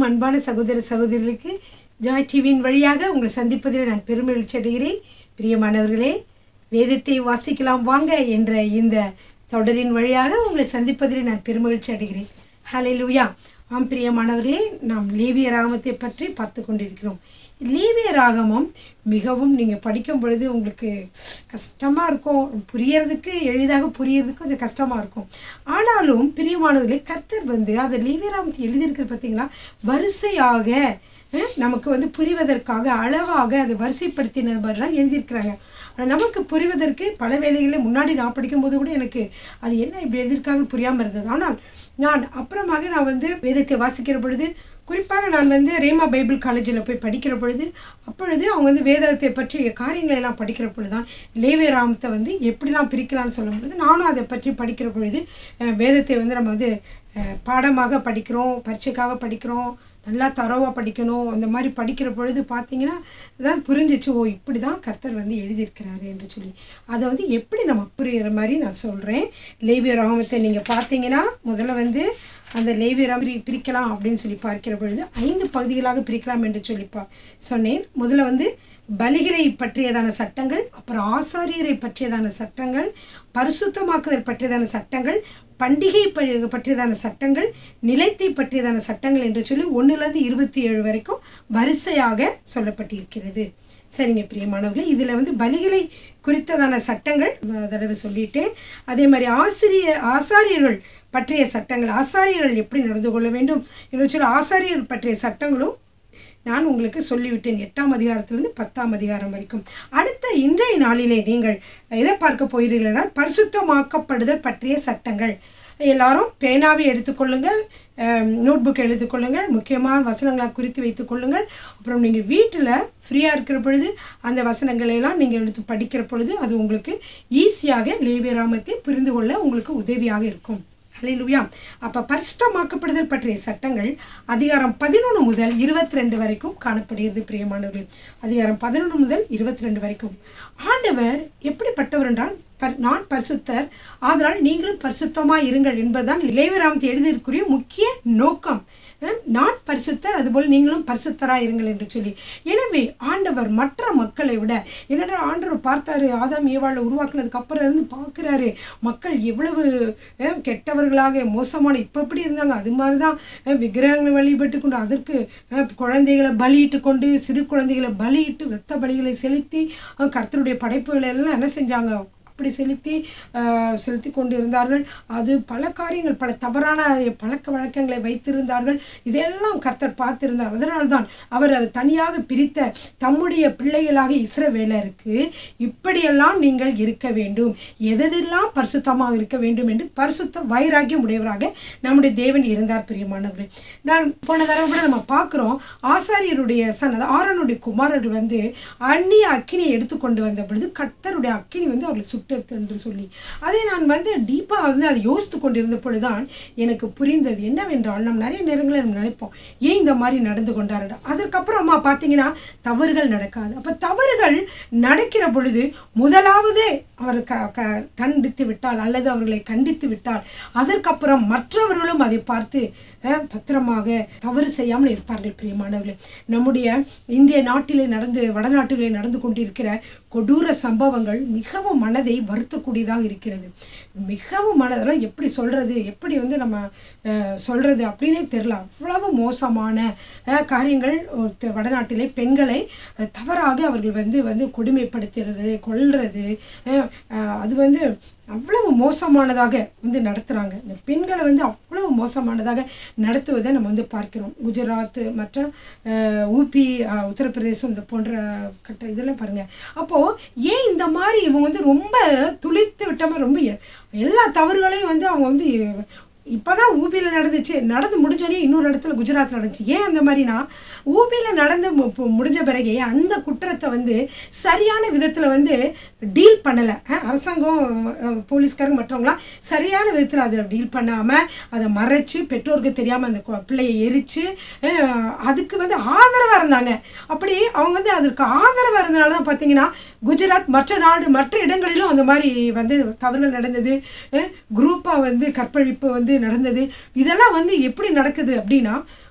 அன்பான சகோதர சகோதரிகளுக்கு ஜாய் டிவியின் வழியாக உங்களை சந்திப்பதில் நான் பெருமகிழ்ச்சி அடைகிறேன் பிரியமானவர்களே வேதத்தை வாசிக்கலாம் வாங்க என்ற இந்த தொடரின் வழியாக உங்களை சந்திப்பதில் நான் பெருமகிழ்ச்சி அடைகிறேன் ஹalleluya ஆம் பிரியமானவர்களே நாம் லேவிய ராகமத்தை பற்றி பார்த்து கொண்டிருக்கிறோம் லேவிய ராகமம் மிகவும் நீங்கள் படிக்கும் பொழுது உங்களுக்கு கஷ்டமாக இருக்கும் புரியறதுக்கு எளிதாக புரியறதுக்கு கொஞ்சம் கஷ்டமாக இருக்கும் ஆனாலும் பிரியமானவர்களே கர்த்தர் வந்து அதை லேவிய ராகமத்தை எழுதியிருக்கிறது பார்த்தீங்களா வரிசையாக அஹ், நமக்கு வந்து புரிவதற்காக அழகாக அதை வரிசைப்படுத்தின மாதிரிலாம் எழுதியிருக்கிறாங்க ஆனால் நமக்கு புரிவதற்கு பல வேளைகளில் முன்னாடி நான் படிக்கும்போது கூட எனக்கு அது என்ன இப்படி எழுதியிருக்காங்கன்னு புரியாமல் இருந்தது ஆனால் நான் அப்புறமாக நான் வந்து வேதத்தை வாசிக்கிற பொழுது குறிப்பாக நான் வந்து ரேமா பைபிள் காலேஜில் போய் படிக்கிற பொழுது அப்பொழுது அவங்க வந்து வேதத்தை பற்றிய காரியங்களை எல்லாம் படிக்கிற பொழுது தான் லேவே ராமத்தை வந்து எப்படிலாம் பிரிக்கலாம்னு சொல்லும் பொழுது நானும் அதை பற்றி படிக்கிற பொழுது அஹ், வேதத்தை வந்து நம்ம வந்து அஹ், பாடமாக படிக்கிறோம் பரீட்சைக்காக படிக்கிறோம் நல்லா தரோவாக படிக்கணும் அந்த மாதிரி படிக்கிற பொழுது பார்த்தீங்கன்னா தான் புரிஞ்சிச்சு ஓ இப்படி தான் கர்த்தர் வந்து எழுதியிருக்கிறாரு என்று சொல்லி அதை வந்து எப்படி நம்ம புரிகிற மாதிரி நான் சொல்கிறேன் லேவிய ராமத்தை நீங்கள் பார்த்தீங்கன்னா முதல்ல வந்து அந்த லேவிய ராம பிரி- பிரிக்கலாம் அப்படின்னு சொல்லி பார்க்கிற பொழுது ஐந்து பகுதிகளாக பிரிக்கலாம் என்று சொல்லி பா சொன்னேன் முதல்ல வந்து பலிகளை பற்றியதான சட்டங்கள் அப்புறம் ஆசாரியரை பற்றியதான சட்டங்கள் பரிசுத்தமாக்குதல் பற்றியதான சட்டங்கள் பண்டிகை ப- பற்றியதான சட்டங்கள் நிலைத்தை பற்றியதான சட்டங்கள் என்று சொல்லி ஒன்றுலேருந்து இருபத்தி ஏழு வரைக்கும் வரிசையாக சொல்லப்பட்டிருக்கிறது சரிங்க பிரியமானவர்களே இதில் வந்து பலிகளை குறித்ததான சட்டங்கள் நான் தடவை சொல்லிட்டேன் அதே மாதிரி ஆசிரிய ஆசாரியர்கள் பற்றிய சட்டங்கள் ஆசாரியர்கள் எப்படி நடந்து கொள்ள வேண்டும் என்று சொல்லி ஆசாரியர்கள் பற்றிய சட்டங்களும் நான் உங்களுக்கு சொல்லிவிட்டேன் எட்டாம் அதிகாரத்திலிருந்து பத்தாம் அதிகாரம் வரைக்கும் அடுத்த இன்றைய நாளிலே நீங்கள் எதை பார்க்க போகிறீர்கள்னா பரிசுத்தமாக்கப்படுதல் பற்றிய சட்டங்கள் எல்லாரும் பேனாவை எடுத்துக்கொள்ளுங்கள் நோட் புக் எடுத்துக்கொள்ளுங்கள் முக்கியமான வசனங்களை குறித்து வைத்துக் கொள்ளுங்கள் அப்புறம் நீங்கள் வீட்டில் ஃப்ரீயாக இருக்கிற பொழுது அந்த வசனங்களை எல்லாம் நீங்கள் எடுத்து படிக்கிற பொழுது அது உங்களுக்கு ஈஸியாக லேவியராமத்தை புரிந்து கொள்ள உங்களுக்கு உதவியாக இருக்கும் ஹalleluya அப்ப பரிசுத்தமாக்கப்படுதல் பற்றிய சட்டங்கள் அதிகாரம் பதினொன்று முதல் இருபத்தி ரெண்டு வரைக்கும் காணப்படுகிறது பிரியமானவர்களே அதிகாரம் பதினொன்று முதல் இருபத்தி ரெண்டு வரைக்கும் ஆண்டவர் எப்படிப்பட்டவர் என்றால் பர்- நான் பரிசுத்தர் ஆதலால் நீங்களும் பரிசுத்தமாய் இருங்கள் என்பதுதான் லேவராமத்தை எழுதியிருக்கிற முக்கிய நோக்கம் அஹ், நான் பரிசுத்தர் அதுபோல் நீங்களும் பரிசுத்தராய் இருங்கள் என்று சொல்லி எனவே ஆண்டவர் மற்ற மக்களை விட என்னடா ஆண்டவர் பார்த்தாரு ஆதாம் ஏவாளை உருவாக்குனதுக்கு அப்புறம் இருந்து பார்க்குறாரு மக்கள் எவ்வளவு அஹ், கெட்டவர்களாக மோசமான இப்போ எப்படி இருந்தாங்க அது மாதிரி தான் அஹ், விக்கிரகங்களை வழிபட்டு கொண்டு அதற்கு அஹ், குழந்தைகளை பலியிட்டு கொண்டு சிறு குழந்தைகளை பலியிட்டு இரத்த பலிகளை செலுத்தி அஹ், கர்த்தருடைய படைப்புகளை எல்லாம் என்ன செஞ்சாங்க அப்படி செலுத்தி ஆஹ், செலுத்தி கொண்டு இருந்தார்கள் அது பல காரியங்கள் பல தவறான பழக்க வழக்கங்களை வைத்திருந்தார்கள் இதெல்லாம் கர்த்தர் பார்த்திருந்தார் அதனால்தான் அவர் அதை தனியாக பிரித்த தம்முடைய பிள்ளைகளாக இஸ்ரவேலருக்கு இப்படியெல்லாம் நீங்கள் இருக்க வேண்டும் எதெல்லாம் பரிசுத்தமாக இருக்க வேண்டும் என்று பரிசுத்த வைராகியம் உடையவராக நம்முடைய தேவன் இருந்தார் பிரியமானவர்களே நான் போன தடவை கூட நம்ம பார்க்குறோம் ஆசாரியருடைய சன் அதாவது ஆரோனுடைய குமாரர்கள் வந்து அந்நிய அக்கினியை எடுத்துக்கொண்டு வந்த பொழுது கர்த்தருடைய அக்கினி வந்து அவர்களை சுட்டெடுத்து என்று சொல்லி அதை நான் வந்து டீப்பாக வந்து அதை யோசித்து கொண்டிருந்த பொழுதுதான் எனக்கு புரிந்தது என்னவென்றால் நம்ம நிறைய நேரங்களில் நம்ம நினைப்போம் ஏன் இந்த மாதிரி நடந்து கொண்டாரு அதற்கப்புறமா பார்த்தீங்கன்னா தவறுகள் நடக்காது அப்போ தவறுகள் நடக்கிற பொழுது முதலாவது அவர் க க கண்டித்து விட்டால் அல்லது அவர்களை கண்டித்து விட்டால் அதற்கப்புறம் மற்றவர்களும் அதை பார்த்து அஹ், பத்திரமாக தவறு செய்யாமல் இருப்பார்கள் பிரியமானவர்களே நம்முடைய இந்திய நாட்டிலே நடந்து வடநாட்டிலே நடந்து கொண்டிருக்கிற கொடூர சம்பவங்கள் மிகவும் மனதை வருத்தக்கூடியதாக இருக்கிறது மிகவும் மனதெல்லாம் எப்படி சொல்றது எப்படி வந்து நம்ம அஹ், சொல்றது அப்படின்னே தெரியல அவ்வளவு மோசமான அஹ், காரியங்கள் ஒரு த- வடநாட்டிலே பெண்களை அஹ், தவறாக அவர்கள் வந்து வந்து கொடுமைப்படுத்துறது கொல்றது அஹ், அஹ், அது வந்து அவ்வளவு மோசமானதாக வந்து நடத்துகிறாங்க இந்த பெண்களை வந்து அவ்வளவு மோசமானதாக நடத்துவதை நம்ம வந்து பார்க்கிறோம் குஜராத் மற்ற அஹ், ஊபி அஹ், உத்தரப்பிரதேசம் இந்த போன்ற கட்ட இதெல்லாம் பாருங்க அப்போ ஏன் இந்த மாதிரி இவங்க வந்து ரொம்ப துளிர்த்து விட்டமா ரொம்ப எ- எல்லா தவறுகளையும் வந்து அவங்க வந்து இப்போதான் ஊபியில் நடந்துச்சு நடந்து முடிஞ்சோடனே இன்னொரு இடத்துல குஜராத் நடந்துச்சு ஏன் அந்த மாதிரினா ஊபியில் நடந்து மு- பு- முடிஞ்ச பிறகு அந்த குற்றத்தை வந்து சரியான விதத்தில் வந்து டீல் பண்ணலை அரசாங்கம் அஹ், போலீஸ்காரங்க மற்றவங்களாம் சரியான விதத்தில் அதை டீல் பண்ணாமல் அதை மறைச்சு பெற்றோருக்கு தெரியாமல் அந்த கு- பிள்ளையை எரிச்சு அஹ், அதுக்கு வந்து ஆதரவாக இருந்தாங்க அப்படி அவங்க வந்து அதற்கு ஆதரவாக இருந்தனால தான் பார்த்தீங்கன்னா குஜராத் மற்ற நாடு மற்ற இடங்களிலும் அந்த மாதிரி வந்து தவறுகள் நடந்தது குரூப்பாக வந்து கற்பழிப்பு வந்து நடந்தது இதெல்லாம் வந்து எப்படி நடக்குது அப்படின்னா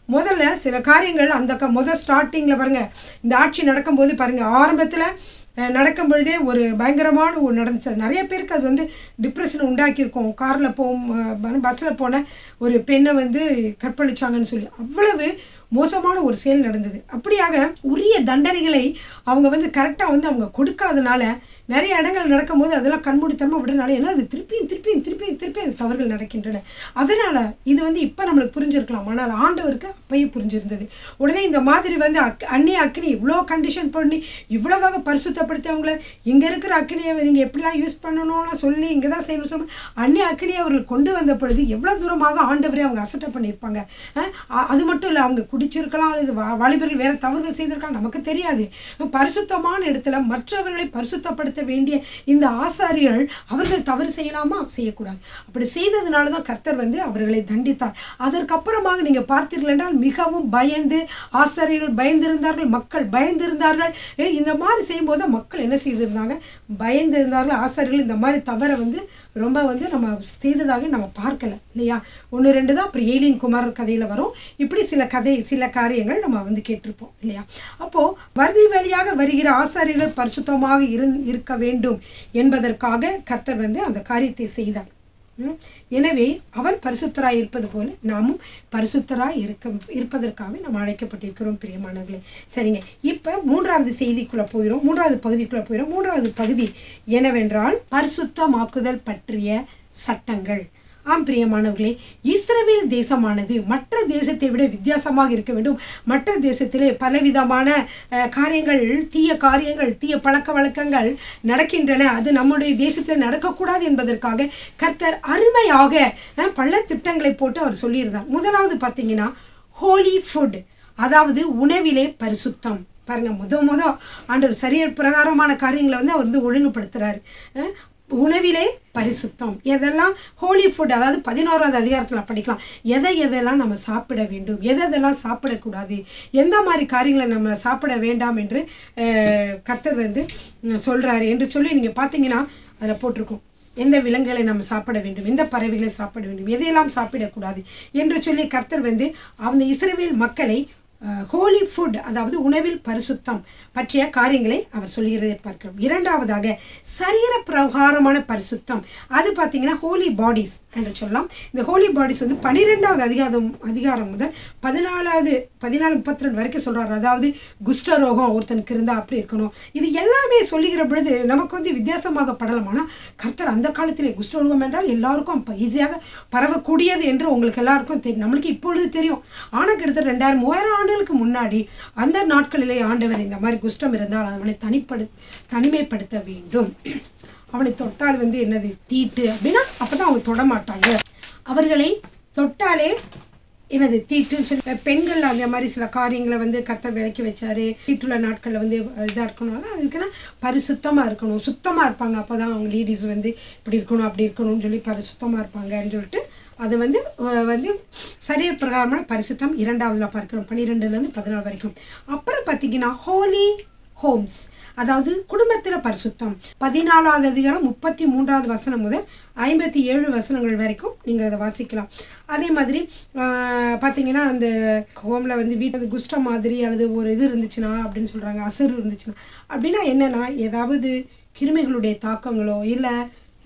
முதல்ல சில காரியங்கள் அந்த க முதல் ஸ்டார்டிங்கில் பாருங்க இந்த ஆட்சி நடக்கும்போது பாருங்க ஆரம்பத்தில் அஹ் நடக்கும் பொழுதே ஒரு பயங்கரமான ஒரு நடந்துச்சு அது நிறைய பேருக்கு அது வந்து டிப்ரெஷனை உண்டாக்கியிருக்கும் காரில் போகும் பஸ்ஸில் போன ஒரு பெண்ணை வந்து கற்பழிச்சாங்கன்னு சொல்லி அவ்வளவு மோசமான ஒரு செயல் நடந்தது அப்படியாக உரிய தண்டனைகளை அவங்க வந்து கரெக்டாக வந்து அவங்க கொடுக்காதனால நிறைய இடங்கள் நடக்கும்போது அதெல்லாம் கண்மூடித்தனமாக விடுறதுனால ஏன்னா அது திருப்பியும் திருப்பியும் திருப்பியும் திருப்பியும் அது தவறுகள் நடக்கின்றன அதனால் இது வந்து இப்போ நம்மளுக்கு புரிஞ்சிருக்கலாம் ஆனால் ஆண்டவருக்கு அப்பயே புரிஞ்சிருந்தது உடனே இந்த மாதிரி வந்து அக் அந்நிய அக்னி இவ்வளோ கண்டிஷன் பண்ணி இவ்வளவாக பரிசுத்தப்படுத்தி அவங்கள இங்கே இருக்கிற அக்னியை நீங்கள் எப்படிலாம் யூஸ் பண்ணணும்னு சொல்லி இங்கே தான் செய்யணும் சொல்லி அந்நிய அக்னியை அவர்கள் கொண்டு வந்த பொழுது எவ்வளோ தூரமாக ஆண்டவரே அவங்க அசட்டை பண்ணியிருப்பாங்க அஹ் அ- அது மட்டும் இல்லை அவங்க குடிச்சிருக்கலாம் அல்லது வா- வாலிபர்கள் வேற தவறுகள் செய்திருக்கலாம் நமக்கு தெரியாது பரிசுத்தமான இடத்துல மற்றவர்களை பரிசுத்தப்படுத்த வேண்டிய இந்த ஆசாரியர்கள் அவர்கள் தவறு செய்யலாமா செய்யக்கூடாது அப்படி செய்ததுனால தான் கர்த்தர் வந்து அவர்களை தண்டித்தார் அதற்கப்புறமாக நீங்க பார்த்தீர்கள் என்றால் மிகவும் பயந்து ஆசாரியர்கள் பயந்திருந்தார்கள் மக்கள் பயந்திருந்தார்கள் ஏ, இந்த மாதிரி செய்யும்போது மக்கள் என்ன செய்திருந்தாங்க பயந்திருந்தார்கள் ஆசாரியர்கள் இந்த மாதிரி தவறை வந்து ரொம்ப வந்து நம்ம செய்ததாக நம்ம பார்க்கல இல்லையா ஒன்று ரெண்டு தான் அப்புறம் ஏலியன் குமார் கதையில் வரும் இப்படி சில கதை சில காரியங்கள் நம்ம வந்து கேட்டிருப்போம் இல்லையா அப்போ வரி வழியாக வருகிற ஆசாரியர்கள் பரிசுத்தமாக இருந் இருக்க வேண்டும் என்பதற்காக கர்த்தர் வந்து அந்த காரியத்தை செய்தார் ம். எனவே அவர் பரிசுத்தராய் இருப்பது போல நாமும் பரிசுத்தராய் இருக்க இருப்பதற்காக நாம் அழைக்கப்பட்டிருக்கிறோம் பிரியமானவர்களே சரிங்க இப்போ மூன்றாவது செய்திக்குள்ள போயிடும் மூன்றாவது பகுதிக்குள்ள போயிடும் மூன்றாவது பகுதி என்னவென்றால் பரிசுத்தமாக்குதல் பற்றிய சட்டங்கள் ஆம் பிரியமானவர்களே இஸ்ரவேல் தேசமானது மற்ற தேசத்தை விட வித்தியாசமாக இருக்க வேண்டும் மற்ற தேசத்திலே பலவிதமான அஹ், காரியங்கள் தீய காரியங்கள் தீய பழக்க வழக்கங்கள் நடக்கின்றன அது நம்முடைய தேசத்தில் நடக்கக்கூடாது என்பதற்காக கர்த்தர் அருமையாக அஹ், பல திட்டங்களை போட்டு அவர் சொல்லியிருந்தார் முதலாவது பார்த்தீங்கன்னா ஹோலி ஃபுட் அதாவது உணவிலே பரிசுத்தம் பாருங்க முத முத ஆண்டவர் சரியர் பிரகாரமான காரியங்களை வந்து அவர் வந்து ஒழுங்குபடுத்துறாரு அஹ், உணவிலே பரிசுத்தம் எதெல்லாம் ஹோலி ஃபுட் அதாவது பதினோராவது அதிகாரத்தில் படிக்கலாம் எதை எதெல்லாம் நம்ம சாப்பிட வேண்டும் எதை எதெல்லாம் சாப்பிடக்கூடாது எந்த மாதிரி காரியங்களை நம்ம சாப்பிட வேண்டாம் என்று அஹ், கர்த்தர் வந்து உம், சொல்றாரு என்று சொல்லி நீங்கள் பார்த்தீங்கன்னா அதில் போட்டிருக்கும் எந்த விலங்குகளை நம்ம சாப்பிட வேண்டும் எந்த பறவைகளை சாப்பிட வேண்டும் எதையெல்லாம் சாப்பிடக்கூடாது என்று சொல்லி கர்த்தர் வந்து அந்த இஸ்ரவேல் மக்களை ஹோலி ஃபுட் அதாவது உணவில் பரிசுத்தம் பற்றிய காரியங்களை அவர் சொல்கிறதை பார்க்கிறோம் இரண்டாவதாக சரீர பிரகாரமான பரிசுத்தம் அது பார்த்தீங்கன்னா ஹோலி பாடிஸ் என்று சொல்லலாம் இந்த ஹோலி பாடிஸ் வந்து பனிரெண்டாவது அதிகாரம் அதிகாரம் முதல் பதினாலாவது பதினாலு முப்பத்தி ரெண்டு வரைக்கும் சொல்றாரு அதாவது குஷ்டரோகம் ஒருத்தனுக்கு இருந்தால் அப்படி இருக்கணும் இது எல்லாமே சொல்லுகிற பொழுது நமக்கு வந்து வித்தியாசமாக படலாம் ஆனால் கர்த்தர் அந்த காலத்திலே குஷ்டரோகம் என்றால் எல்லாருக்கும் அப்ப ஈஸியாக பரவக்கூடியது என்று உங்களுக்கு எல்லாருக்கும் தெரியும் நம்மளுக்கு இப்பொழுது தெரியும் ஆனால் கிட்டத்தட்ட ரெண்டாயிரம் மூவாயிரம் ஆண்டுகளுக்கு முன்னாடி அந்த நாட்களிலே ஆண்டவர் இந்த மாதிரி குஷ்டம் இருந்தால் அவனை தனிப்படு தனிமைப்படுத்த வேண்டும் அவனை தொட்டால் வந்து என்னது தீட்டு அப்படின்னா அப்பதான் அவங்க தொட மாட்டாங்க அவர்களை தொட்டாலே என்னது தீட்டுன்னு சொல்லி பெண்கள் அந்த மாதிரி சில காரியங்களை வந்து கர்த்தர் விளக்கி வச்சாரு தீட்டுள்ள நாட்களில் வந்து இதாக இருக்கணும் அதுக்குன்னா பரிசுத்தமாக இருக்கணும் சுத்தமாக இருப்பாங்க அப்போ தான் அவங்க லேடிஸ் வந்து இப்படி இருக்கணும் அப்படி இருக்கணும்னு சொல்லி பரிசுத்தமாக இருப்பாங்கன்னு சொல்லிட்டு அது வந்து அஹ், வந்து சரீர பிரகாரமான பரிசுத்தம் இரண்டாவதுல பார்க்கிறோம் பன்னிரெண்டுலேருந்து பதினாலு வரைக்கும் அப்புறம் பார்த்தீங்கன்னா ஹோலி ஹோம்ஸ் அதாவது குடும்பத்தில் பரிசுத்தம் பதினாலாவது அதிகாரம் முப்பத்தி மூன்றாவது வசனம் முதல் ஐம்பத்தி ஏழு வசனங்கள் வரைக்கும் நீங்கள் அதை வாசிக்கலாம் அதே மாதிரி ஆஹ், பார்த்தீங்கன்னா அந்த ஹோமில் வந்து வீட்டு குஷ்டம் மாதிரி அல்லது ஒரு இது இருந்துச்சுன்னா அப்படின்னு சொல்கிறாங்க அசர் இருந்துச்சுன்னா அப்படின்னா என்னன்னா ஏதாவது கிருமிகளுடைய தாக்கங்களோ இல்லை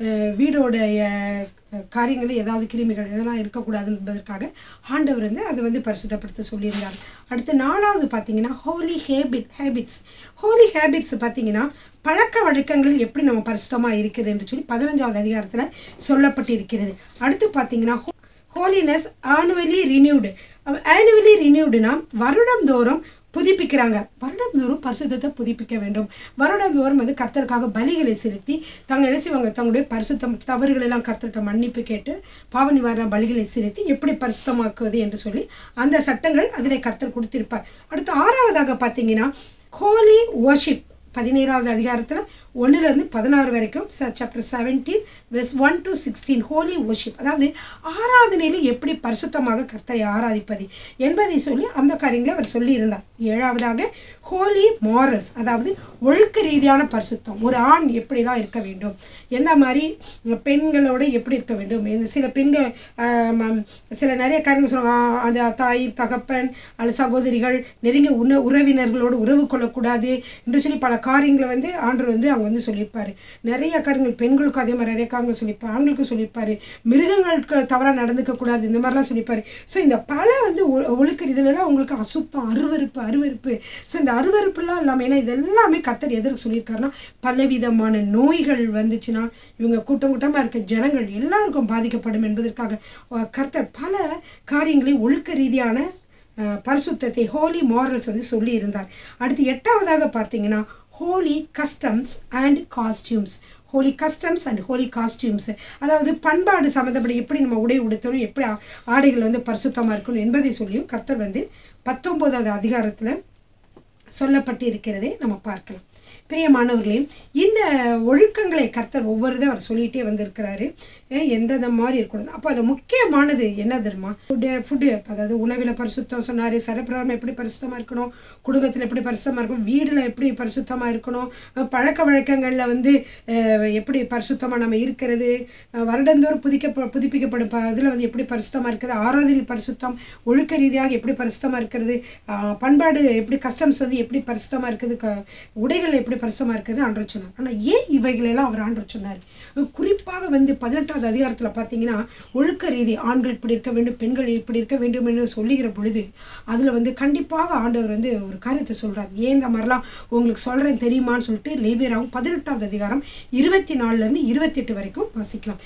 வீடோடைய அஹ், காரியங்கள் ஏதாவது கிருமிகள் எதெல்லாம் இருக்கக்கூடாது என்பதற்காக ஆண்டவர் வந்து அதை வந்து பரிசுத்தப்படுத்த சொல்லியிருந்தார் அடுத்து நாலாவது பார்த்தீங்கன்னா holy habit habits holy habits பார்த்தீங்கன்னா பழக்க வழக்கங்கள் எப்படி நம்ம பரிசுத்தமாக இருக்குது என்று சொல்லி பதினஞ்சாவது அதிகாரத்தில் சொல்லப்பட்டு இருக்கிறது அடுத்து பார்த்தீங்கன்னா ஹோலினஸ் ஆனுவலி ரினியூடு ஆனுவலி ரினியூடுனா வருடந்தோறும் புதுப்பிக்கிறாங்க வருடந்தோறும் பரிசுத்தத்தை புதுப்பிக்க வேண்டும் வருடந்தோறும் வந்து கர்த்தருக்காக பலிகளை செலுத்தி தாங்க என்ன செய்வாங்க தங்களுடைய பரிசுத்தம் தவறுகள் எல்லாம் கர்த்தர்கிட்ட மன்னிப்பு கேட்டு பாவ நிவாரண பலிகளை செலுத்தி எப்படி பரிசுத்தமாக்குவது என்று சொல்லி அந்த சட்டங்கள் அதில் கர்த்தர் கொடுத்திருப்பார் அடுத்து ஆறாவதாக பார்த்தீங்கன்னா ஹோலி worship பதினேழாவது அதிகாரத்தில் ஒன்றுலேருந்து பதினாறு வரைக்கும் chapter seventeen verse one to sixteen holy worship அதாவது ஆராதனையில் எப்படி பரிசுத்தமாக கர்த்தரை ஆராதிப்பது என்பதை சொல்லி அந்த காரியங்களை அவர் சொல்லியிருந்தார் ஏழாவதாக ஹோலி மாரல்ஸ் அதாவது ஒழுக்க ரீதியான பரிசுத்தம் ஒரு ஆண் எப்படிலாம் இருக்க வேண்டும் எந்த மாதிரி பெண்களோட எப்படி இருக்க வேண்டும் இந்த சில பெண்கள் ஆம், ஆம், சில நிறைய காரியங்கள் சொல்லுவாங்க அந்த தாய் தகப்பன் அல்லது சகோதரிகள் நெருங்கிய உண உறவினர்களோடு உறவு கொள்ளக்கூடாது என்று சொல்லி பல காரியங்களை வந்து ஆண்டவர் வந்து அவங்க வந்து சொல்லியிருப்பாரு நிறைய காரியங்கள் பெண்களுக்கும் அதே மாதிரி நிறைய காரியங்கள் சொல்லியிருப்பாரு ஆண்களுக்கும் சொல்லியிருப்பாரு மிருகங்களுக்கு தவறாக நடந்துக்க கூடாது இந்த மாதிரிலாம் சொல்லியிருப்பாரு ஸோ இந்த பல வந்து ஒ- ஒழுக்க இதுலலாம் உங்களுக்கு அசுத்தம் அருவருப்பு அருவருப்பு ஸோ இந்த அருவருப்புலாம் இல்லாமல் ஏன்னா இது எல்லாமே கத்தர் எதற்கு சொல்லியிருக்காருன்னா பலவிதமான நோய்கள் வந்துச்சுன்னா இவங்க கூட்டம் கூட்டமாக இருக்க ஜனங்கள் எல்லாருக்கும் பாதிக்கப்படும் என்பதற்காக அஹ், கர்த்தர் பல காரியங்களை ஒழுக்க ரீதியான அஹ், பரிசுத்தத்தை ஹோலி மாரல்ஸ் வந்து சொல்லி இருந்தார் அடுத்து எட்டாவதாக பார்த்தீங்கன்னா holy customs and costumes holy customs and holy costumes அதாவது பண்பாடு சம்மந்தப்படி எப்படி நம்ம உடை உடுத்தணும் எப்படி ஆ- ஆடைகள் வந்து பரிசுத்தமாக இருக்கணும் என்பதை சொல்லியும் கர்த்தர் வந்து பத்தொம்போதாவது அதிகாரத்தில் சொல்லப்பட்டு இருக்கிறதை நம்ம பார்க்கலாம் பிரியமானவர்களே இந்த ஒழுக்கங்களை கர்த்தர் ஒவ்வொரு இதை அவர் சொல்லிகிட்டே வந்திருக்கிறாரு அஹ் எந்தெந்த மாதிரி இருக்கணும் அப்போ அதில் முக்கியமானது என்ன தெரியுமா ஃபுட்டு ஃபுட்டு அதாவது உணவில் பரிசுத்தம் சொன்னார் சரப்பிரகாரம் எப்படி பரிசுத்தமாக இருக்கணும் குடும்பத்தில் எப்படி பரிசுத்தமாக இருக்கணும் வீடில் எப்படி பரிசுத்தமாக இருக்கணும் அஹ் பழக்க வழக்கங்களில் வந்து அஹ் எப்படி பரிசுத்தமாக நம்ம இருக்கிறது அஹ் வருடந்தோறும் புதிக்க புதுப்பிக்கப்படும் ப இதில் வந்து எப்படி பரிசுத்தமாக இருக்குது ஆராதனை பரிசுத்தம் ஒழுக்க ரீதியாக எப்படி பரிசுத்தமாக இருக்கிறது அஹ் பண்பாடு எப்படி கஸ்டம்ஸ் வந்து எப்படி பரிசுத்தமாக இருக்குது க உடைகள் எப்படி பரிசுத்தமாக இருக்குது ஆண்டவர் சொன்னார் ஆனால் ஏன் இவைகளெல்லாம் அவர் ஆண்டவர் சொன்னார் குறிப்பாக வந்து பதினெட்டாவது அதிகாரத்தில் பார்த்தீங்கன்னா ஒழுக்க ரீதி ஆண்கள் இப்படி இருக்க வேண்டும் பெண்கள் இப்படி இருக்க வேண்டும் என்று சொல்லுகிற பொழுது அதில் வந்து கண்டிப்பாக ஆண்டவர் வந்து ஒரு காரியத்தை சொல்கிறார் ஏன் இந்த மாதிரிலாம் உங்களுக்கு சொல்கிறேன் தெரியுமான்னு சொல்லிட்டு லேவியராகவும் பதினெட்டாவது அதிகாரம் இருபத்தி நாலுலேருந்து இருபத்தெட்டு வரைக்கும் வாசிக்கலாம்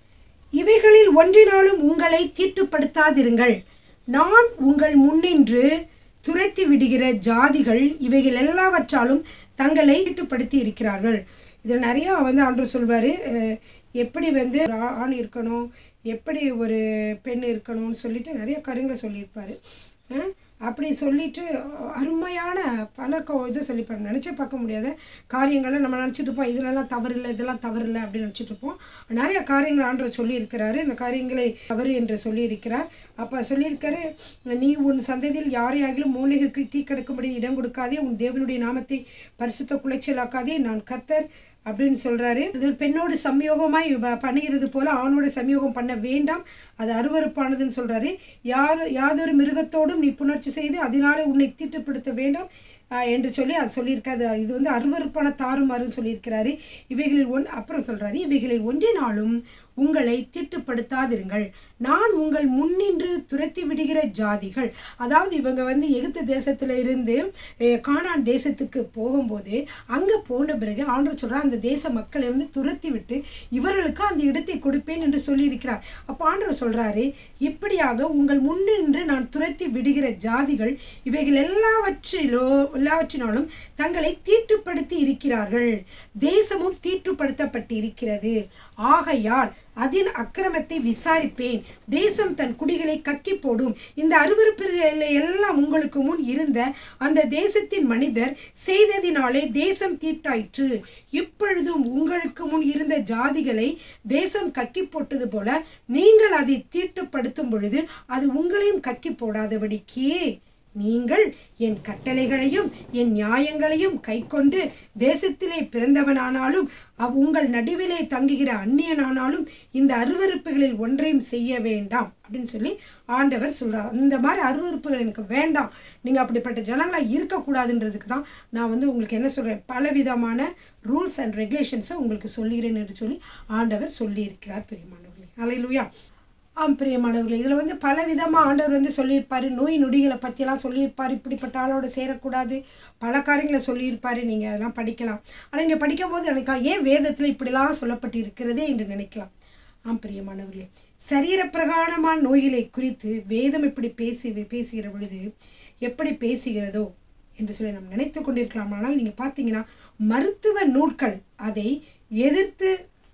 இவைகளில் ஒன்றினாலும் உங்களை தீட்டுப்படுத்தாதிருங்கள் நான் உங்கள் முன்னின்று துரத்தி விடுகிற ஜாதிகள் இவைகள் எல்லாவற்றாலும் தங்களை தீட்டுப்படுத்தி இருக்கிறார்கள் இதில் நிறையா வந்து ஆண்டு சொல்வார் எப்படி வந்து ஒரு ஆ- ஆண் இருக்கணும் எப்படி ஒரு பெண் இருக்கணும்னு சொல்லிட்டு நிறைய காரியங்களை சொல்லியிருப்பார் அஹ் அப்படி சொல்லிட்டு அருமையான பல கோ இது சொல்லிப்பாரு நினச்சே பார்க்க முடியாத காரியங்களை நம்ம நினச்சிட்டு இருப்போம் இதுலலாம் தவறு இல்லை இதெல்லாம் தவறு இல்லை அப்படின்னு நினச்சிட்டு இருப்போம் நிறைய காரியங்கள் ஆண்டவர் சொல்லியிருக்கிறாரு இந்த காரியங்களை தவறு என்று சொல்லியிருக்கிறார் அப்போ சொல்லியிருக்காரு நீ உன் சந்ததியில் யாரையாகிலும் மூலிகைக்கு தீ கிடக்கும்படி இடம் கொடுக்காதே உன் தேவனுடைய நாமத்தை பரிசுத்த குலைச்சலாக்காதே நான் கர்த்தர் அப்படின்னு சொல்றாரு இது ஒரு பெண்ணோடு சம்யோகமாய் வ- பண்ணுகிறது போல ஆணோடு சம்யோகம் பண்ண வேண்டாம் அது அருவருப்பானதுன்னு சொல்றாரு யார் யாதொரு மிருகத்தோடும் நீ புணர்ச்சி செய்து அதனாலே உன்னை தீட்டுப்படுத்த வேண்டாம் ஆஹ் என்று சொல்லி அது சொல்லியிருக்காது இது வந்து அருவருப்பான தாறுமாறுன்னு சொல்லியிருக்கிறாரு இவைகளில் ஒன் அப்புறம் சொல்றாரு இவைகளில் ஒன்றினாலும் உங்களை தீட்டுப்படுத்தாதிருங்கள் நான் உங்கள் முன்னின்று துரத்தி விடுகிற ஜாதிகள் அதாவது இவங்க வந்து எகிப்து தேசத்துல இருந்து அஹ், கானான் தேசத்துக்கு போகும்போது அங்க போன பிறகு ஆண்டவர் சொல்றார் அந்த தேச மக்களை வந்து துரத்தி விட்டு இவர்களுக்கு அந்த இடத்தை கொடுப்பேன் என்று சொல்லியிருக்கிறார் அப்ப ஆண்டவர் சொல்றாரு இப்படியாக உங்கள் முன்னின்று நான் துரத்தி விடுகிற ஜாதிகள் இவைகள் எல்லாவற்றிலோ எல்லாவற்றினாலும் தங்களை தீட்டுப்படுத்தி இருக்கிறார்கள் தேசமும் தீட்டுப்படுத்தப்பட்டு இருக்கிறது ஆகையால் அதன் அக்கிரமத்தை விசாரிப்பேன் தேசம் தன் குடிகளை கக்கி போடும் இந்த அருவருப்புகள் எல்லாம் உங்களுக்கு முன் இருந்த அந்த தேசத்தின் மனிதர் செய்ததினாலே தேசம் தீட்டாயிற்று இப்பொழுதும் உங்களுக்கு முன் இருந்த ஜாதிகளை தேசம் கக்கி போட்டது போல நீங்கள் அதை தீட்டுப்படுத்தும் பொழுது அது உங்களையும் கக்கி போடாதபடிக்கு நீங்கள் என் கட்டளைகளையும் என் நியாயங்களையும் கைக்கொண்டு தேசத்திலே பிறந்தவனானாலும் அவ் உங்கள் நடுவிலே தங்குகிற அந்நியனானாலும் இந்த அருவருப்புகளில் ஒன்றையும் செய்ய வேண்டாம் அப்படின்னு சொல்லி ஆண்டவர் சொல்றார் இந்த மாதிரி அருவருப்புகள் எனக்கு வேண்டாம் நீங்கள் அப்படிப்பட்ட ஜனங்களாக இருக்கக்கூடாதுன்றதுக்கு தான் நான் வந்து உங்களுக்கு என்ன சொல்கிறேன் பலவிதமான ரூல்ஸ் அண்ட் ரெகுலேஷன்ஸை உங்களுக்கு சொல்லுகிறேன் என்று சொல்லி ஆண்டவர் சொல்லியிருக்கிறார் பெரியமானவர்களே அலையிலுயா ஆம் பிரியமானவர்களே இதில் வந்து பல விதமாக ஆண்டவர் வந்து சொல்லியிருப்பாரு நோய் நொடிகளை பற்றியெல்லாம் சொல்லியிருப்பார் இப்படிப்பட்ட ஆளோட சேரக்கூடாது பல காரியங்களை சொல்லியிருப்பாரு நீங்கள் அதெல்லாம் படிக்கலாம் ஆனால் இங்கே படிக்கும் போது நினைக்கலாம் ஏன் வேதத்தில் இப்படிலாம் சொல்லப்பட்டு இருக்கிறதே என்று நினைக்கலாம் ஆம் பிரியமானவர்களே சரீர பிரகாரமான நோய்களை குறித்து வேதம் இப்படி பேசி பேசுகிற பொழுது எப்படி பேசுகிறதோ என்று சொல்லி நாம் நினைத்து கொண்டிருக்கலாம் ஆனால் நீங்கள் பார்த்தீங்கன்னா மருத்துவ நூல்கள் அதை எதிர்த்து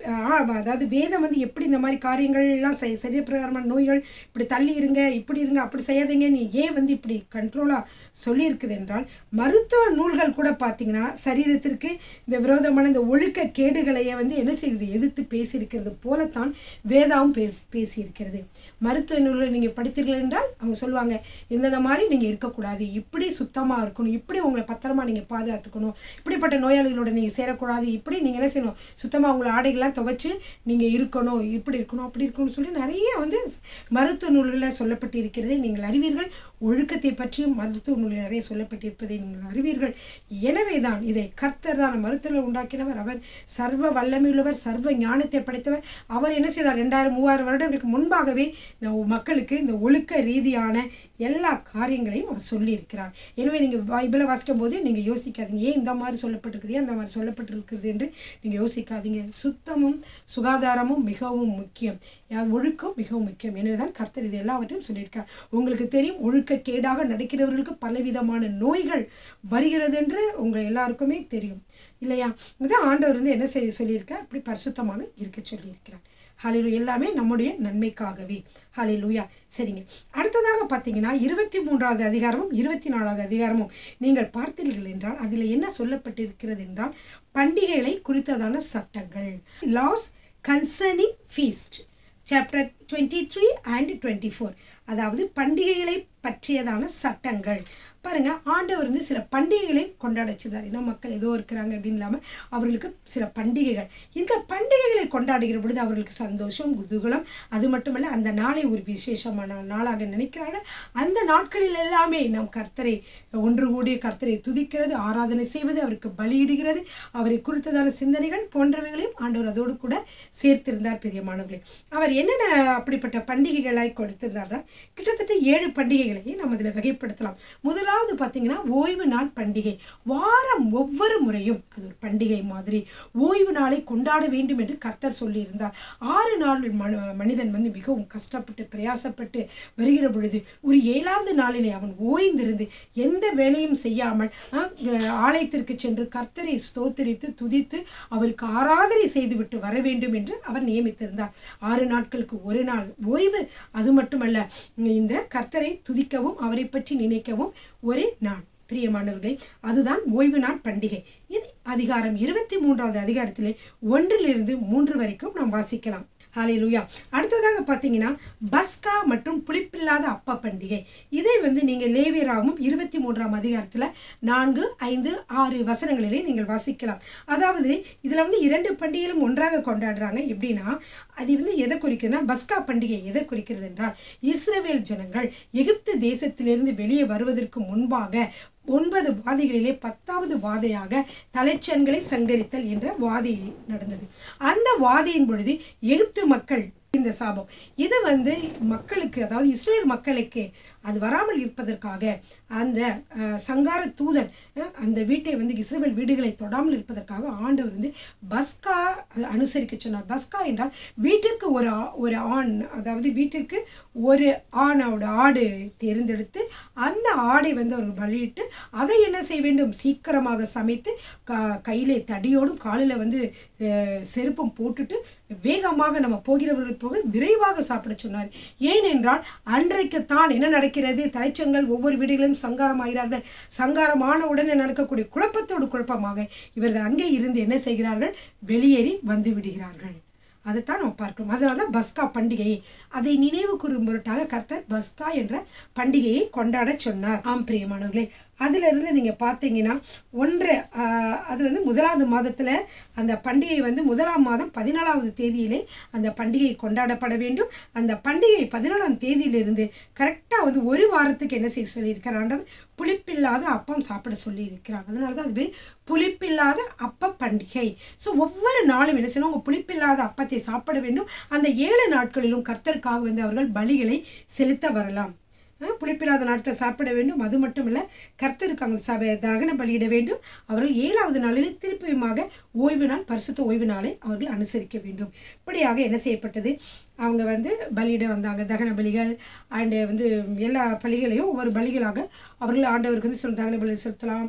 ஆஹ் அதாவது வேதம் வந்து எப்படி இந்த மாதிரி காரியங்கள்லாம் செய் சரியப்பிரகாரமான நோய்கள் இப்படி தள்ளி இருங்க இப்படி இருங்க அப்படி செய்யாதீங்க நீ ஏன் வந்து இப்படி கண்ட்ரோலாக சொல்லியிருக்குது என்றால் மருத்துவ நூல்கள் கூட பார்த்தீங்கன்னா சரீரத்திற்கு இந்த விரோதமான இந்த ஒழுக்க கேடுகளையே வந்து என்ன செய்யுது எதிர்த்து பேசியிருக்கிறது போலத்தான் வேதாவும் பே பேசியிருக்கிறது மருத்துவ நூல்கள் நீங்கள் படித்தீர்கள் என்றால் அவங்க சொல்லுவாங்க இந்தந்த மாதிரி நீங்கள் இருக்கக்கூடாது இப்படி சுத்தமாக இருக்கணும் இப்படி உங்களை பத்திரமா நீங்கள் பாதுகாத்துக்கணும் இப்படிப்பட்ட நோயாளிகளோட நீங்கள் சேரக்கூடாது இப்படி நீங்கள் என்ன செய்யணும் சுத்தமாக உங்களை ஆடைகள்லாம் துவைச்சு நீங்கள் இருக்கணும் இப்படி இருக்கணும் அப்படி இருக்கணும்னு சொல்லி நிறைய வந்து மருத்துவ நூல்களில் சொல்லப்பட்டு இருக்கிறதை நீங்கள் அறிவீர்கள் ஒழுக்கத்தை பற்றியும் மருத்துவ நூலில் நிறைய சொல்லப்பட்டிருப்பதை நீங்கள் அறிவீர்கள் எனவே தான் இதை கர்த்தர் தான் மருத்துவ உண்டாக்கினவர் அவர் சர்வ வல்லமையுள்ளவர் சர்வ ஞானத்தை படைத்தவர் அவர் என்ன செய்தார் ரெண்டாயிரம் மூவாயிரம் வருடங்களுக்கு முன்பாகவே இந்த மக்களுக்கு இந்த ஒழுக்க ரீதியான எல்லா காரியங்களையும் அவர் சொல்லியிருக்கிறார் எனவே நீங்கள் பைபிளை வாசிக்கும் போது நீங்கள் யோசிக்காதீங்க ஏன் இந்த மாதிரி சொல்லப்பட்டிருக்குது ஏன் இந்த மாதிரி சொல்லப்பட்டிருக்கிறது என்று நீங்கள் யோசிக்காதீங்க சுத்தமும் சுகாதாரமும் மிகவும் முக்கியம் யா- ஒழுக்கம் மிகவும் முக்கியம் எனவே தான் கர்த்தர் இது எல்லாவற்றையும் சொல்லியிருக்கார் உங்களுக்கு தெரியும் ஒழுக்கக்கேடாக நடக்கிறவர்களுக்கு பலவிதமான நோய்கள் வருகிறது என்று உங்கள் எல்லாருக்குமே தெரியும் இல்லையா இதான் ஆண்டவர் வந்து என்ன செய்ய சொல்லியிருக்கார் இப்படி பரிசுத்தமாக இருக்க சொல்லியிருக்கிறார் ஹலிலு எல்லாமே நம்முடைய நன்மைக்காகவே ஹலிலூயா சரிங்க அடுத்ததாக பார்த்தீங்கன்னா இருபத்தி மூன்றாவது அதிகாரமும் இருபத்தி நாலாவது அதிகாரமும் நீங்கள் பார்த்தீர்கள் என்றால் அதில் என்ன சொல்லப்பட்டிருக்கிறது என்றால் பண்டிகைகளை குறித்ததான சட்டங்கள் laws concerning feast chapter twenty three and twenty four அதாவது பண்டிகைகளை பற்றியதான சட்டங்கள் பாருங்க ஆண்டவர் வந்து சில பண்டிகைகளை கொண்டாட வச்சிருந்தார் ஏன்னா மக்கள் ஏதோ இருக்கிறாங்க அப்படின்னு இல்லாமல் அவர்களுக்கு சில பண்டிகைகள் இந்த பண்டிகைகளை கொண்டாடுகிற பொழுது அவர்களுக்கு சந்தோஷம் குதூகலம் அது மட்டுமல்ல அந்த நாளை ஒரு விசேஷமான நாளாக நினைக்கிறார்கள் அந்த நாட்களில் எல்லாமே நாம் கர்த்தரை ஒன்று கூடி கர்த்தரை துதிக்கிறது ஆராதனை செய்வது அவருக்கு பலியிடுகிறது அவரை குறித்ததான சிந்தனைகள் போன்றவைகளையும் ஆண்டவர் அதோடு கூட சேர்த்திருந்தார் பிரியமானவர்களே அவர் என்னென்ன அப்படிப்பட்ட பண்டிகைகளாய் கொடுத்திருந்தார்னா கிட்டத்தட்ட ஏழு பண்டிகைகளையும் நம்ம இதில் வகைப்படுத்தலாம் முதலாவது பார்த்தீங்கன்னா ஓய்வு நாள் பண்டிகை வாரம் ஒவ்வொரு முறையும் அது ஒரு பண்டிகை மாதிரி ஓய்வு நாளை கொண்டாட வேண்டும் என்று கர்த்தர் சொல்லியிருந்தார் ஆறு நாள் மனு மனிதன் வந்து மிகவும் கஷ்டப்பட்டு பிரயாசப்பட்டு வருகிற பொழுது ஒரு ஏழாவது நாளிலே அவன் ஓய்ந்திருந்து எந்த வேலையும் செய்யாமல் ஆ, அஹ், ஆலயத்திற்கு சென்று கர்த்தரை ஸ்தோத்திரித்து துதித்து அவருக்கு ஆராதனை செய்துவிட்டு வர வேண்டும் என்று அவர் நியமித்திருந்தார் ஆறு நாட்களுக்கு ஒரு நாள் ஓய்வு அது மட்டுமல்ல இந்த கர்த்தரை துதிக்கவும் அவரை பற்றி நினைக்கவும் ஒரு நாள் பிரியமானவர்களே அதுதான் ஓய்வு நாள் பண்டிகை இது அதிகாரம் இருபத்தி மூன்றாவது அதிகாரத்திலே ஒன்றிலிருந்து மூன்று வரைக்கும் நாம் வாசிக்கலாம் ஹalleluya அடுத்ததாக பார்த்தீங்கன்னா பஸ்கா மற்றும் புளிப்பில்லாத அப்ப பண்டிகை இதை வந்து நீங்கள் லேவியராகவும் இருபத்தி மூன்றாம் அதிகாரத்தில் நான்கு ஐந்து ஆறு வசனங்களிலே நீங்கள் வாசிக்கலாம் அதாவது இதில் வந்து இரண்டு பண்டிகைகளும் ஒன்றாக கொண்டாடுறாங்க எப்படின்னா அது வந்து எதை குறிக்குதுன்னா பஸ்கா பண்டிகை எதை குறிக்கிறது என்றால் இஸ்ரவேல் ஜனங்கள் எகிப்து தேசத்திலிருந்து வெளியே வருவதற்கு முன்பாக ஒன்பது வாதைகளிலே பத்தாவது வாதையாக தலைச்சன்களை சங்கரித்தல் என்ற வாதை நடந்தது அந்த வாதையின் பொழுது எகிப்து மக்கள் இந்த சாபம் இது வந்து மக்களுக்கு அதாவது இஸ்ரேல் மக்களுக்கு அது வராமல் இருப்பதற்காக அந்த அஹ், சங்கார தூதன் அஹ், அந்த வீட்டை வந்து இஸ்ரேல் வீடுகளை தொடாமல் இருப்பதற்காக ஆண்டவர் வந்து பஸ்கா அது அனுசரிக்க சொன்னார் பஸ்கா என்றால் வீட்டிற்கு ஒரு ஆ- ஒரு ஆண் அதாவது வீட்டிற்கு ஒரு ஆணோட ஆடு தேர்ந்தெடுத்து அந்த ஆடை வந்து அவர் பலியிட்டு அதை என்ன செய்ய வேண்டும் சீக்கிரமாக சமைத்து க கையிலே தடியோடும் காலில் வந்து அஹ், செருப்பும் போட்டுட்டு வேகமாக நம்ம போகிறவர்கள் போக விரைவாக சாப்பிட சொன்னார் ஏனென்றால் அன்றைக்குத்தான் என்ன நடக்கிறது தலைச்சங்கள் ஒவ்வொரு வீடுகளிலும் சங்காரம் ஆகிறார்கள் சங்காரமான உடனே நடக்கக்கூடிய குழப்பத்தோடு குழப்பமாக இவர்கள் அங்கே இருந்து என்ன செய்கிறார்கள் வெளியேறி வந்து விடுகிறார்கள் அதைத்தான் நம்ம பார்க்கிறோம் அதனால தான் பஸ்கா பண்டிகை அதை நினைவு கூறும் பொருட்டாக கர்த்தர் பஸ்கா என்ற பண்டிகையை கொண்டாட சொன்னார் ஆம் பிரியமானவர்களே அதுல இருந்து நீங்க பார்த்தீங்கன்னா ஒன்று ஆஹ், அது வந்து முதலாவது மாதத்துல அந்த பண்டிகை வந்து முதலாம் மாதம் பதினாலாவது தேதியிலே அந்த பண்டிகை கொண்டாடப்பட வேண்டும் அந்த பண்டிகை பதினாலாம் தேதியிலிருந்து கரெக்டாக வந்து ஒரு வாரத்துக்கு என்ன செய்ய சொல்லியிருக்கிறார் ஆண்டவர் புளிப்பில்லாத அப்பம் சாப்பிட சொல்லியிருக்கிறார் அதனால தான் அது பேர் புளிப்பில்லாத அப்ப பண்டிகை ஸோ ஒவ்வொரு நாளும் என்ன செய்யணும் உங்கள் புளிப்பில்லாத அப்பத்தை சாப்பிட வேண்டும் அந்த ஏழு நாட்களிலும் கர்த்தருக்காக வந்து அவர்கள் பலிகளை செலுத்த வரலாம் அஹ் புளிப்பில்லாத நாட்கள் சாப்பிட வேண்டும் அது மட்டும் இல்லை கர்த்தருக்கு அங்கே சபை தகன பலியிட வேண்டும் அவர்கள் ஏழாவது நாளில் திருப்பியுமாக ஓய்வு நாள் பரிசுத்த ஓய்வு நாளை அவர்கள் அனுசரிக்க வேண்டும் இப்படியாக என்ன செய்யப்பட்டது அவங்க வந்து பலியிட வந்தாங்க தகன பலிகள் அண்டு வந்து எல்லா பலிகளையும் ஒவ்வொரு பலிகளாக அவர்கள் ஆண்டவருக்கு வந்து சில தகன பலி செலுத்தலாம்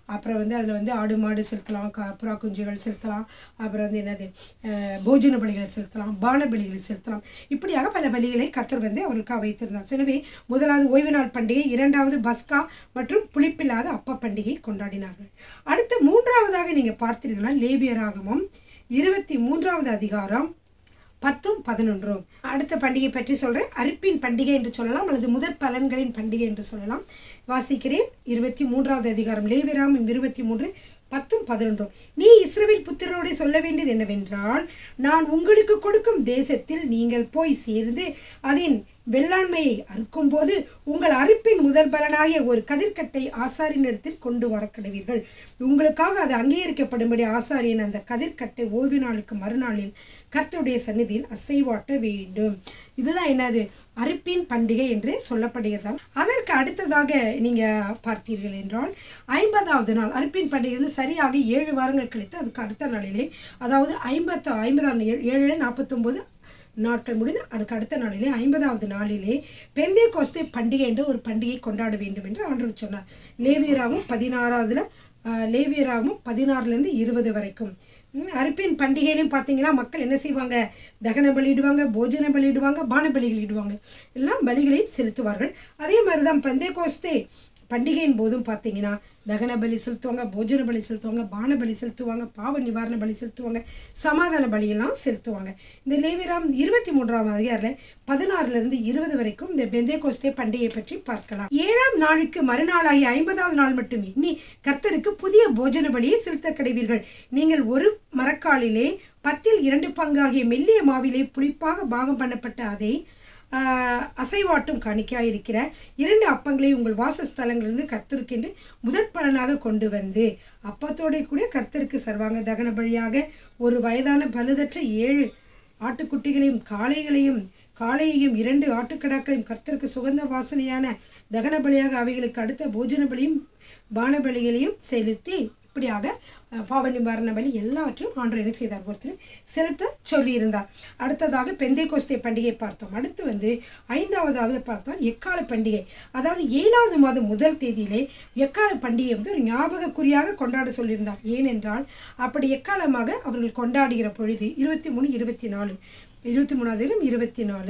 அப்புறம் வந்து அதில் வந்து ஆடு மாடு செலுத்தலாம் க புறா குஞ்சுகள் செலுத்தலாம் அப்புறம் வந்து என்னது அஹ், போஜன பலிகளை செலுத்தலாம் பான பலிகளை செலுத்தலாம் இப்படியாக பல பலிகளை கர்த்தர் வந்து அவருக்காக வைத்திருந்தார் எனவே முதலாவது ஓய்வு நாள் பண்டிகை இரண்டாவது பஸ்கா மற்றும் புளிப்பில்லாத அப்ப பண்டிகை கொண்டாடினார்கள் அடுத்து மூன்றாவதாக நீங்கள் பார்த்தீர்களா லேபியராகமம் இருபத்தி மூன்றாவது அதிகாரம் பத்தும் பதினொன்றும் அடுத்த பண்டிகை பற்றி சொல்கிறேன் அரிப்பின் பண்டிகை என்று சொல்லலாம் அல்லது முதற் பலன்களின் பண்டிகை என்று சொல்லலாம் வாசிக்கிறேன் இருபத்தி மூன்றாவது அதிகாரம் லேவிராம் இருபத்தி மூன்று பத்தும் பதினொன்றும் நீ இஸ்ரவேல் புத்திரரோடு சொல்ல வேண்டியது என்னவென்றால் நான் உங்களுக்கு கொடுக்கும் தேசத்தில் நீங்கள் போய் சேர்ந்து அதன் வெள்ளாண்மையை அறுக்கும்போது உங்கள் அறுப்பின் முதல் பலனாகிய ஒரு கதிர்க்கட்டை ஆசாரியனிடத்தில் கொண்டு வர கடவீர்கள் உங்களுக்காக அது அங்கீகரிக்கப்படும்படி ஆசாரியன் அந்த கதிர்க்கட்டை ஓய்வு நாளுக்கு மறுநாளில் கர்த்தருடைய சந்நிதியில் அசைவாட்ட வேண்டும் இதுதான் என்னது அறுப்பின் பண்டிகை என்று சொல்லப்படுகிறதாம் அதற்கு அடுத்ததாக நீங்க பார்த்தீர்கள் என்றால் ஐம்பதாவது நாள் அறுப்பின் பண்டிகை வந்து சரியாக ஏழு வாரங்கள் கழித்து அதுக்கு அடுத்த நாளிலே அதாவது ஐம்பத்து ஐம்பதாம் ஏழு ஏழு நாற்பத்தொம்போது நாட்கள் முடிந்து அதுக்கு அடுத்த நாளிலே ஐம்பதாவது நாளிலே பெந்தே கோஸ்தே பண்டிகை என்று ஒரு பண்டிகை கொண்டாட வேண்டும் என்று ஆண்டவர் சொன்னார் லேவியராகவும் பதினாறாவதுல ஆஹ், லேவியராகவும் பதினாறுலேருந்து இருபது வரைக்கும் ம், அறுப்பின் பண்டிகையிலையும் பார்த்தீங்கன்னா மக்கள் என்ன செய்வாங்க தகன பலியிடுவாங்க போஜன பலியிடுவாங்க பான பலிகளிடுவாங்க எல்லாம் பலிகளையும் செலுத்துவார்கள் அதே மாதிரி தான் பெந்தே கோஸ்தே பண்டிகையின் போதும் பார்த்தீங்கன்னா தகன பலி செலுத்துவாங்க போஜன பலி செலுத்துவாங்க பான பலி செலுத்துவாங்க பாவ நிவாரண பலி செலுத்துவாங்க சமாதான பலியெல்லாம் செலுத்துவாங்க இந்த லேவிராம் இருபத்தி மூன்றாம் அதிகாரில் பதினாறுல இருந்து இருபது வரைக்கும் இந்த பெந்தே கோஸ்தே பண்டிகை பற்றி பார்க்கலாம் ஏழாம் நாளுக்கு மறுநாளாகி ஐம்பதாவது நாள் மட்டுமே நீ கர்த்தருக்கு புதிய போஜன பலியை செலுத்த கிடைவீர்கள் நீங்கள் ஒரு மரக்காலிலே பத்தில் இரண்டு பங்காகிய மெல்லிய மாவிலே புளிப்பாக பாகம் பண்ணப்பட்ட அதை ஆஹ், அசைவாட்டும் காணிக்கையாக இருக்கிற இரண்டு அப்பங்களை உங்கள் வாசஸ்தலங்களிலிருந்து கர்த்தருக்கென்று முதற் பலனாக கொண்டு வந்து அப்பத்தோட கூட கர்த்தருக்கு சர்வாங்க தகன பலியாக ஒரு வயதான பழுதற்ற ஏழு ஆட்டுக்குட்டிகளையும் காளைகளையும் காளையையும் இரண்டு ஆட்டுக்கடாக்களையும் கர்த்தருக்கு சுகந்த வாசனையான தகன பலியாக அவைகளுக்கு அடுத்த போஜன பலியும் பான பலிகளையும் செலுத்தி இப்படியாக அஹ், பாவ நிவாரண பலி எல்லாவற்றையும் ஆண்டு என்ன செய்தார் ஒருத்தர் செலுத்த சொல்லியிருந்தார் அடுத்ததாக பெந்தை கோஸ்தே பண்டிகை பார்த்தோம் அடுத்து வந்து ஐந்தாவதாவது பார்த்தால் எக்கால பண்டிகை அதாவது ஏழாவது மாதம் முதல் தேதியிலே எக்கால பண்டிகை வந்து ஒரு ஞாபகக்குறியாக கொண்டாட சொல்லியிருந்தார் ஏனென்றால் அப்படி எக்காலமாக அவர்கள் கொண்டாடுகிற பொழுது இருபத்தி மூணு இருபத்தி நாலு இருபத்தி மூணாவதிலும் இருபத்தி நாலு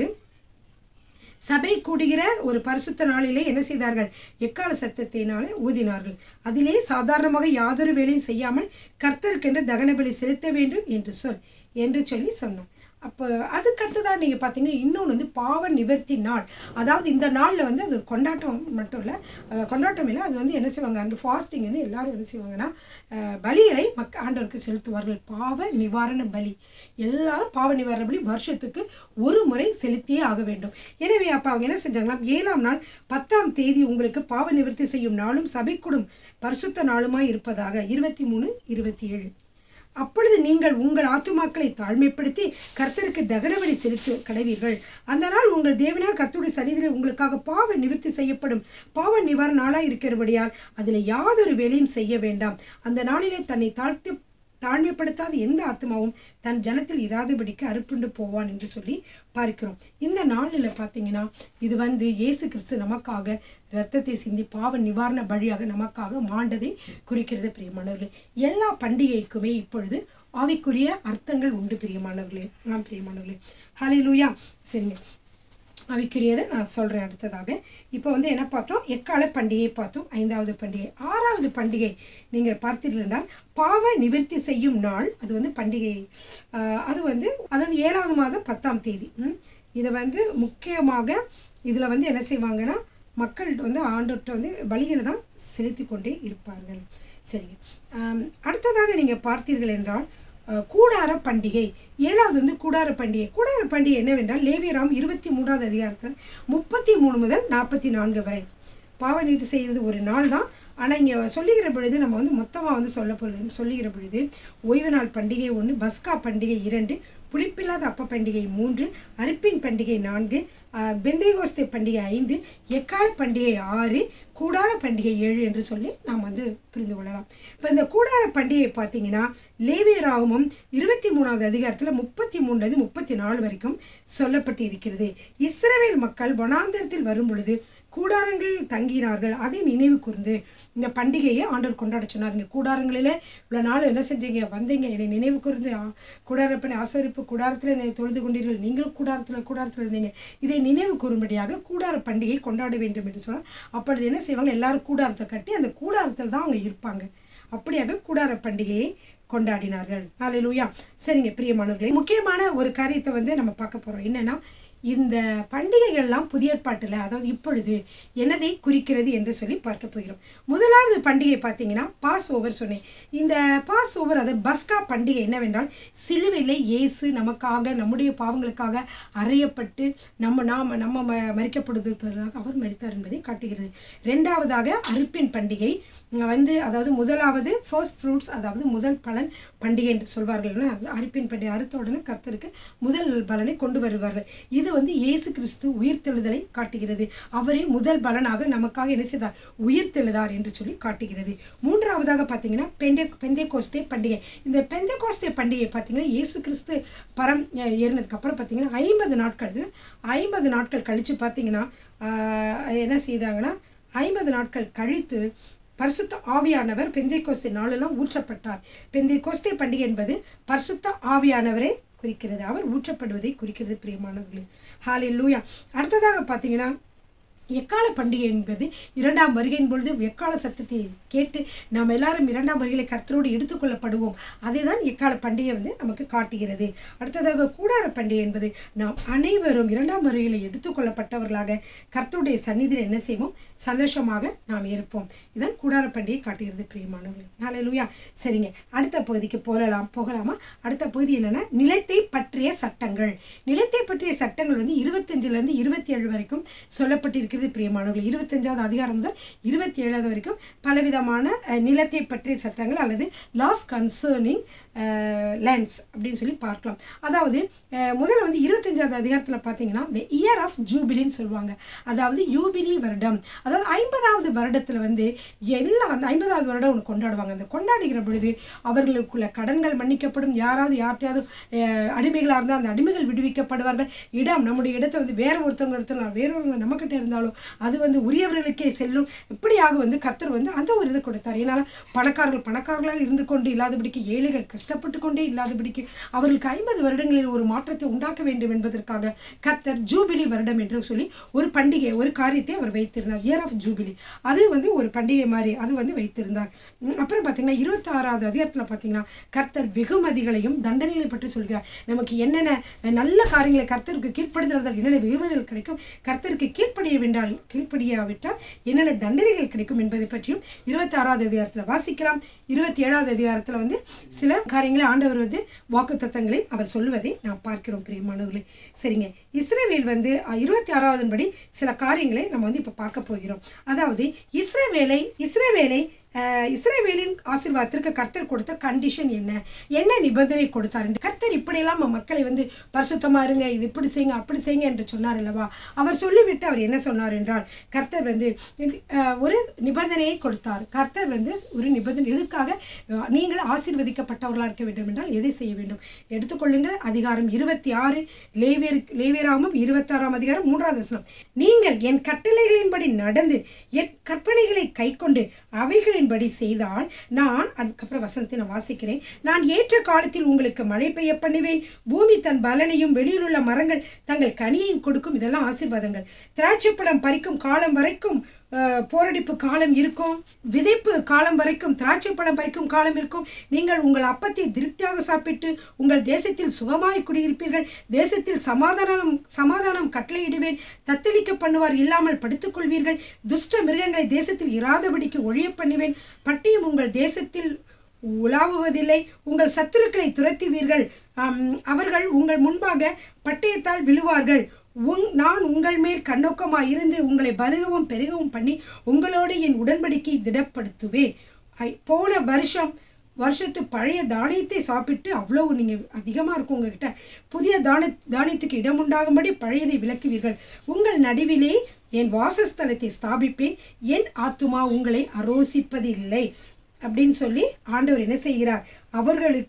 சபை கூடுகிற ஒரு பரிசுத்த நாளிலே என்ன செய்தார்கள் எக்கால சத்தத்தினாலே ஊதினார்கள் அதிலே சாதாரணமாக யாதொரு வேலையும் செய்யாமல் கர்த்தருக்கென்று தகன பலி செலுத்த வேண்டும் என்று சொல் என்று சொல்லி சொன்னார் அப்போ அதுக்கு அடுத்ததாக நீங்கள் பார்த்தீங்கன்னா இன்னொன்று வந்து பாவ நிவர்த்தி நாள் அதாவது இந்த நாளில் வந்து அது ஒரு கொண்டாட்டம் மட்டும் இல்லை அஹ், கொண்டாட்டம் இல்லை அது வந்து என்ன செய்வாங்க அந்த ஃபாஸ்டிங் வந்து எல்லாரும் என்ன செய்வாங்கன்னா அஹ், பலிகளை மக்க ஆண்டவருக்கு செலுத்துவார்கள் பாவ நிவாரண பலி எல்லாரும் பாவ நிவாரண பலி வருஷத்துக்கு ஒரு முறை செலுத்தியே ஆக வேண்டும் எனவே அப்போ அவங்க என்ன செஞ்சாங்களாம் ஏழாம் நாள் பத்தாம் தேதி உங்களுக்கு பாவ நிவர்த்தி செய்யும் நாளும் சபைக்கூடும் பரிசுத்த நாளுமாய் இருப்பதாக இருபத்தி மூணு இருபத்தி ஏழு அப்பொழுது நீங்கள் உங்கள் ஆத்துமாக்களை தாழ்மைப்படுத்தி கர்த்தருக்கு தகனபலி செலுத்து கடவீர்கள் அந்த நாள் உங்கள் தேவனாக கர்த்தருடைய சன்னிதியில் உங்களுக்காக பாவ நிவர்த்தி செய்யப்படும் பாவ நிவாரண நாளாக இருக்கிறபடியால் அதில் யாதொரு வேலையும் செய்ய வேண்டாம் அந்த நாளிலே தன்னை தாழ்த்து தாழ்மைப்படுத்தாத எந்த ஆத்மாவும் தன் ஜனத்தில் இராதபடிக்கு அறுப்புண்டு போவான் என்று சொல்லி பார்க்கிறோம் இந்த நாளில் பார்த்தீங்கன்னா இது வந்து இயேசு கிறிஸ்து நமக்காக இரத்தத்தை சிந்தி பாவ நிவாரண பலியாக நமக்காக மாண்டதை குறிக்கிறது பிரியமானவர்களே எல்லா பண்டிகைக்குமே இப்பொழுது ஆவிக்குரிய அர்த்தங்கள் உண்டு பிரியமானவர்களே ஆம் பிரியமானவர்களே ஹalleluya சரிங்க அவைக்குரியதை நான் சொல்கிறேன் அடுத்ததாக இப்போ வந்து என்ன பார்த்தோம் எக்கால பண்டிகை பார்த்தோம் ஐந்தாவது பண்டிகை ஆறாவது பண்டிகை நீங்கள் பார்த்தீர்கள் என்றால் பாவ நிவர்த்தி செய்யும் நாள் அது வந்து பண்டிகை ஆஹ், அது வந்து அதாவது ஏழாவது மாதம் பத்தாம் தேதி ம். இதை வந்து முக்கியமாக இதில் வந்து என்ன செய்வாங்கன்னா மக்கள் வந்து ஆண்டோட்ட வந்து பலிகளை தான் செலுத்தி கொண்டே இருப்பார்கள் சரிங்க ஆம், அடுத்ததாக நீங்கள் பார்த்தீர்கள் என்றால் அஹ், கூடார பண்டிகை ஏழாவது வந்து கூடார பண்டிகை கூடார பண்டிகை என்னவென்றால் லேவியராம் இருபத்தி மூன்றாவது அதிகாரத்தில் முப்பத்தி மூணு முதல் நாற்பத்தி நான்கு வரை பாவ நீதி செய்வது ஒரு நாள் தான் ஆனால் இங்கே சொல்லுகிற பொழுது நம்ம வந்து மொத்தமாக வந்து சொல்ல பொழுது சொல்லுகிற பொழுது ஓய்வு நாள் பண்டிகை ஒன்று பஸ்கா பண்டிகை இரண்டு புளிப்பில்லாத அப்ப பண்டிகை மூன்று அரிப்பின் பண்டிகை நான்கு ஆஹ், பெந்தேகோஸ்தே பண்டிகை ஐந்து எக்கால பண்டிகை ஆறு கூடார பண்டிகை ஏழு என்று சொல்லி நாம் வந்து புரிந்து கொள்ளலாம் இப்போ இந்த கூடார பண்டிகை பார்த்தீங்கன்னா லேவியராகமும் இருபத்தி மூணாவது அதிகாரத்தில் முப்பத்தி மூணுலேருந்து முப்பத்தி நாலு வரைக்கும் சொல்லப்பட்டு இருக்கிறது இஸ்ரவேல் மக்கள் வனாந்தரத்தில் வரும் பொழுது கூடாரங்களில் தங்கினார்கள் அதை நினைவு கூர்ந்து இந்த பண்டிகையை ஆண்டவர் கொண்டாட சொன்னார் இங்கே கூடாரங்களிலே இவ்வளோ நாள் என்ன செஞ்சீங்க வந்தீங்க என்னை நினைவு கூர்ந்து ஆ, கூடாரப்பனை ஆசரிப்பு கூடாரத்தில் என்னை தொழுது கொண்டீர்கள் நீங்களும் கூடாரத்தில் கூடாரத்தில் இருந்தீங்க இதை நினைவு கூறும்படியாக கூடார பண்டிகை கொண்டாட வேண்டும் என்று சொன்னால் அப்பொழுது என்ன செய்வாங்க எல்லாரும் கூடாரத்தை கட்டி அந்த கூடாரத்தில் தான் அவங்க இருப்பாங்க அப்படியாக கூடார பண்டிகையை கொண்டாடினார்கள் ஹalleluya சரிங்க பிரியமானவர்களே முக்கியமான ஒரு காரியத்தை வந்து நம்ம பார்க்க போறோம் என்னன்னா இந்த பண்டிகைகள்லாம் புதிய ஏற்பாட்டில் அதாவது இப்பொழுது என்னதை குறிக்கிறது என்று சொல்லி பார்க்க போகிறோம் முதலாவது பண்டிகை பார்த்தீங்கன்னா பாஸ் ஓவர் சொன்னேன் இந்த பாஸ் ஓவர் அது பஸ்கா பண்டிகை என்னவென்றால் சிலுவையில் இயேசு நமக்காக நம்முடைய பாவங்களுக்காக அறையப்பட்டு நம்ம நாம் நம்ம ம- மறிக்கப்படுவதற்காக அவர் மரித்தார் என்பதை காட்டுகிறது ரெண்டாவதாக அறுப்பின் பண்டிகை இங்க வந்து அதாவது முதலாவது ஃபர்ஸ்ட் ஃப்ரூட்ஸ் அதாவது முதல் பலன் பண்டிகை என்று சொல்வார்கள்னா அது அறுப்பின் பண்டிகை அறுத்த உடனே கர்த்தருக்கு முதல் பலனை கொண்டு வருவார்கள் இது வந்து இயேசு கிறிஸ்து உயிர்த்தெழுதலை காட்டுகிறது அவரே முதல் பலனாக நமக்காக என்ன செய்தார் உயிர்த்தெழுதார் என்று சொல்லி காட்டுகிறது மூன்றாவதாக பார்த்தீங்கன்னா பெண்டே பெந்தே கோஸ்தே பண்டிகை இந்த பெந்தே கோஸ்தே பண்டிகை பார்த்தீங்கன்னா இயேசு கிறிஸ்து பரம் அஹ், ஏறினதுக்கு அப்புறம் பார்த்தீங்கன்னா ஐம்பது நாட்கள் ஐம்பது நாட்கள் கழித்து பார்த்தீங்கன்னா ஆஹ், என்ன செய்தாங்கன்னா ஐம்பது நாட்கள் கழித்து பரிசுத்த ஆவியானவர் பெந்தை கோஸ்தே நாளெல்லாம் ஊற்றப்பட்டார் பெந்தை கோஸ்தே பண்டிகை என்பது பரிசுத்த ஆவியானவரை குறிக்கிறது அவர் ஊற்றப்படுவதை குறிக்கிறது பிரியமானவர்களே ஹாலே லூயா அடுத்ததாக பார்த்தீங்கன்னா எக்கால பண்டிகை என்பது இரண்டாம் வருகையின் பொழுது எக்கால சத்தத்தை கேட்டு நாம் எல்லாரும் இரண்டாம் வருகையில கர்த்தரோடு எடுத்துக்கொள்ளப்படுவோம் அதை தான் எக்கால பண்டிகை வந்து நமக்கு காட்டுகிறது அடுத்ததாக கூடார பண்டிகை என்பது நாம் அனைவரும் இரண்டாம் வருகையில் எடுத்துக்கொள்ளப்பட்டவர்களாக கர்த்தருடைய சந்நிதியில் என்ன செய்வோம் சந்தோஷமாக நாம் இருப்போம் இதான் கூடார பண்டிகை காட்டுகிறது பிரியமானவர்களே ஹalleluya சரிங்க அடுத்த பகுதிக்கு போகலாம் போகலாமா அடுத்த பகுதி என்னன்னா நிலத்தை பற்றிய சட்டங்கள் நிலத்தை பற்றிய சட்டங்கள் வந்து இருபத்தஞ்சுல இருந்து இருபத்தி ஏழு வரைக்கும் சொல்லப்பட்டிருக்கிறது பிரியமானவர்கள் இருபத்தஞ்சாவது அதிகாரம் முதல் இருபத்தி ஏழாவது வரைக்கும் பலவிதமான அஹ், நிலத்தை பற்றிய சட்டங்கள் அல்லது லாஸ் கன்சர்னிங் லேண்ட்ஸ் அப்படின்னு சொல்லி பார்க்கலாம் அதாவது அஹ், முதல்ல வந்து இருபத்தஞ்சாவது அதிகாரத்தில் பார்த்தீங்கன்னா இந்த இயர் ஆஃப் ஜூபிலின்னு சொல்லுவாங்க அதாவது யூபிலி வருடம் அதாவது ஐம்பதாவது வருடத்தில் வந்து எல்லாம் அந்த ஐம்பதாவது வருடம் ஒன்று கொண்டாடுவாங்க அந்த கொண்டாடுகிற பொழுது அவர்களுக்குள்ள கடன்கள் மன்னிக்கப்படும் யாராவது யார்ட்டையாவது அஹ், அடிமைகளாக இருந்தால் அந்த அடிமைகள் விடுவிக்கப்படுவார்கள் இடம் நம்முடைய இடத்தை வந்து வேற ஒருத்தவங்க இடத்துல வேறொருவங்க நம்மக்கிட்ட இருந்தாலும் அது வந்து உரியவர்களுக்கே செல்லும் இப்படியாக வந்து கர்த்தர் வந்து அந்த ஒரு இதை கொடுத்தார் ஏன்னா பணக்காரர்கள் பணக்காரர்களாக இருந்து கொண்டு இல்லாதபடிக்கு ஏழைகள் கஷ்டப்பட்டு கொண்டே இல்லாதபடிக்கு அவர்களுக்கு ஐம்பது வருடங்களில் ஒரு மாற்றத்தை உண்டாக்க வேண்டும் என்பதற்காக கர்த்தர் ஜூபிலி வருடம் என்று சொல்லி ஒரு பண்டிகை ஒரு காரியத்தை அவர் வைத்திருந்தார் இயர் ஆஃப் ஜூபிலி அது வந்து ஒரு பண்டிகை மாதிரி அது வந்து வைத்திருந்தார் உம், அப்புறம் பார்த்தீங்கன்னா இருபத்தி ஆறாவது அதிகாரத்தில் பார்த்தீங்கன்னா கர்த்தர் வெகுமதிகளையும் தண்டனைகளை பற்றி சொல்கிறார் நமக்கு என்னென்ன அஹ், நல்ல காரியங்களை கர்த்தருக்கு கீழ்ப்படுத்துறதால் என்னென்ன வெகுமதிகள் கிடைக்கும் கர்த்தருக்கு கீழ்ப்படிய வேண்டால் கீழ்ப்படியாவிட்டால் என்னென்ன தண்டனைகள் கிடைக்கும் என்பதை பற்றியும் இருபத்தி ஆறாவது அதிகாரத்தில் வாசிக்கலாம் இருபத்தி ஏழாவது அதிகாரத்தில் வந்து சில காரியங்களை ஆண்டவர் வந்து வாக்கு அவர் சொல்லுவதை நாம் பார்க்கிறோம் பிரியமானவர்களே சரிங்க இஸ்ரேவேல் வந்து அஹ், இருபத்தி ஆறாவது படி சில காரியங்களை நம்ம வந்து இப்போ பார்க்க போகிறோம் அதாவது இஸ்ரேவேலை இஸ்ரேவேலை அஹ், இஸ்ரேவேலின் ஆசீர்வாதத்திற்கு கர்த்தர் கொடுத்த கண்டிஷன் என்ன என்ன நிபந்தனை கொடுத்தார் என்று கர்த்தர் இப்படியெல்லாம் நம்ம மக்களை வந்து பரிசுத்தமா இருங்க இது இப்படி செய்யுங்க அப்படி செய்யுங்க என்று சொன்னார் அல்லவா அவர் சொல்லிவிட்டு அவர் என்ன சொன்னார் என்றால் கர்த்தர் வந்து அஹ், ஒரு நிபந்தனையை கொடுத்தார் கர்த்தர் வந்து ஒரு நிபந்தனை எதுக்காக அஹ், நீங்கள் ஆசீர்வதிக்கப்பட்டவர்களாக இருக்க வேண்டும் என்றால் எதை செய்ய வேண்டும் எடுத்துக்கொள்ளுங்கள் அதிகாரம் இருபத்தி ஆறு லேவியர் லேவியராகமும் இருபத்தாறாம் அதிகாரம் மூன்றாவது வசனம் நீங்கள் என் கட்டளைகளின்படி நடந்து என் கற்பனைகளை கைக்கொண்டு அவைகளின்படி செய்தால் நான் அதுக்கப்புறம் வசனத்தை நான் வாசிக்கிறேன் நான் ஏற்ற காலத்தில் உங்களுக்கு மழை பெய்ய பண்ணுவேன் பூமி தன் பலனையும் வெளியிலுள்ள மரங்கள் தங்கள் கனியையும் கொடுக்கும் இதெல்லாம் ஆசீர்வாதங்கள் திராட்சைப்பழம் பறிக்கும் காலம் வரைக்கும் அஹ், போரடிப்பு காலம் இருக்கும் விதைப்பு காலம் வரைக்கும் திராட்சை பழம் பறிக்கும் காலம் இருக்கும் நீங்கள் உங்கள் அப்பத்தை திருப்தியாக சாப்பிட்டு உங்கள் தேசத்தில் சுகமாய் குடியிருப்பீர்கள் தேசத்தில் சமாதானம் சமாதானம் கட்டளையிடுவேன் தத்தளிக்க பண்ணுவார் இல்லாமல் படுத்துக் கொள்வீர்கள் துஷ்ட மிருகங்களை தேசத்தில் இராதபடிக்கு ஒழிய பண்ணுவேன் பட்டியும் உங்கள் தேசத்தில் உலாவுவதில்லை உங்கள் சத்துருக்களை துரத்துவீர்கள் ஆம், அவர்கள் உங்கள் முன்பாக பட்டயத்தால் விழுவார்கள் உங் நான் உங்கள் மேல் கண்ணோக்கமாக இருந்து உங்களை பருகவும் பெருகவும் பண்ணி உங்களோடு என் உடன்படிக்கை திடப்படுத்துவேன் ஐ- போன வருஷம் வருஷத்து பழைய தானியத்தை சாப்பிட்டு அவ்வளவு நீங்கள் அதிகமாக இருக்கும் உங்ககிட்ட புதிய தான தானியத்துக்கு இடம் உண்டாகும்படி பழையதை விளக்குவீர்கள் உங்கள் நடுவிலே என் வாசஸ்தலத்தை ஸ்தாபிப்பேன் என் ஆத்துமா உங்களை அரோசிப்பதில்லை அப்படின்னு சொல்லி ஆண்டவர் என்ன செய்கிறார் அவர்களுக்கு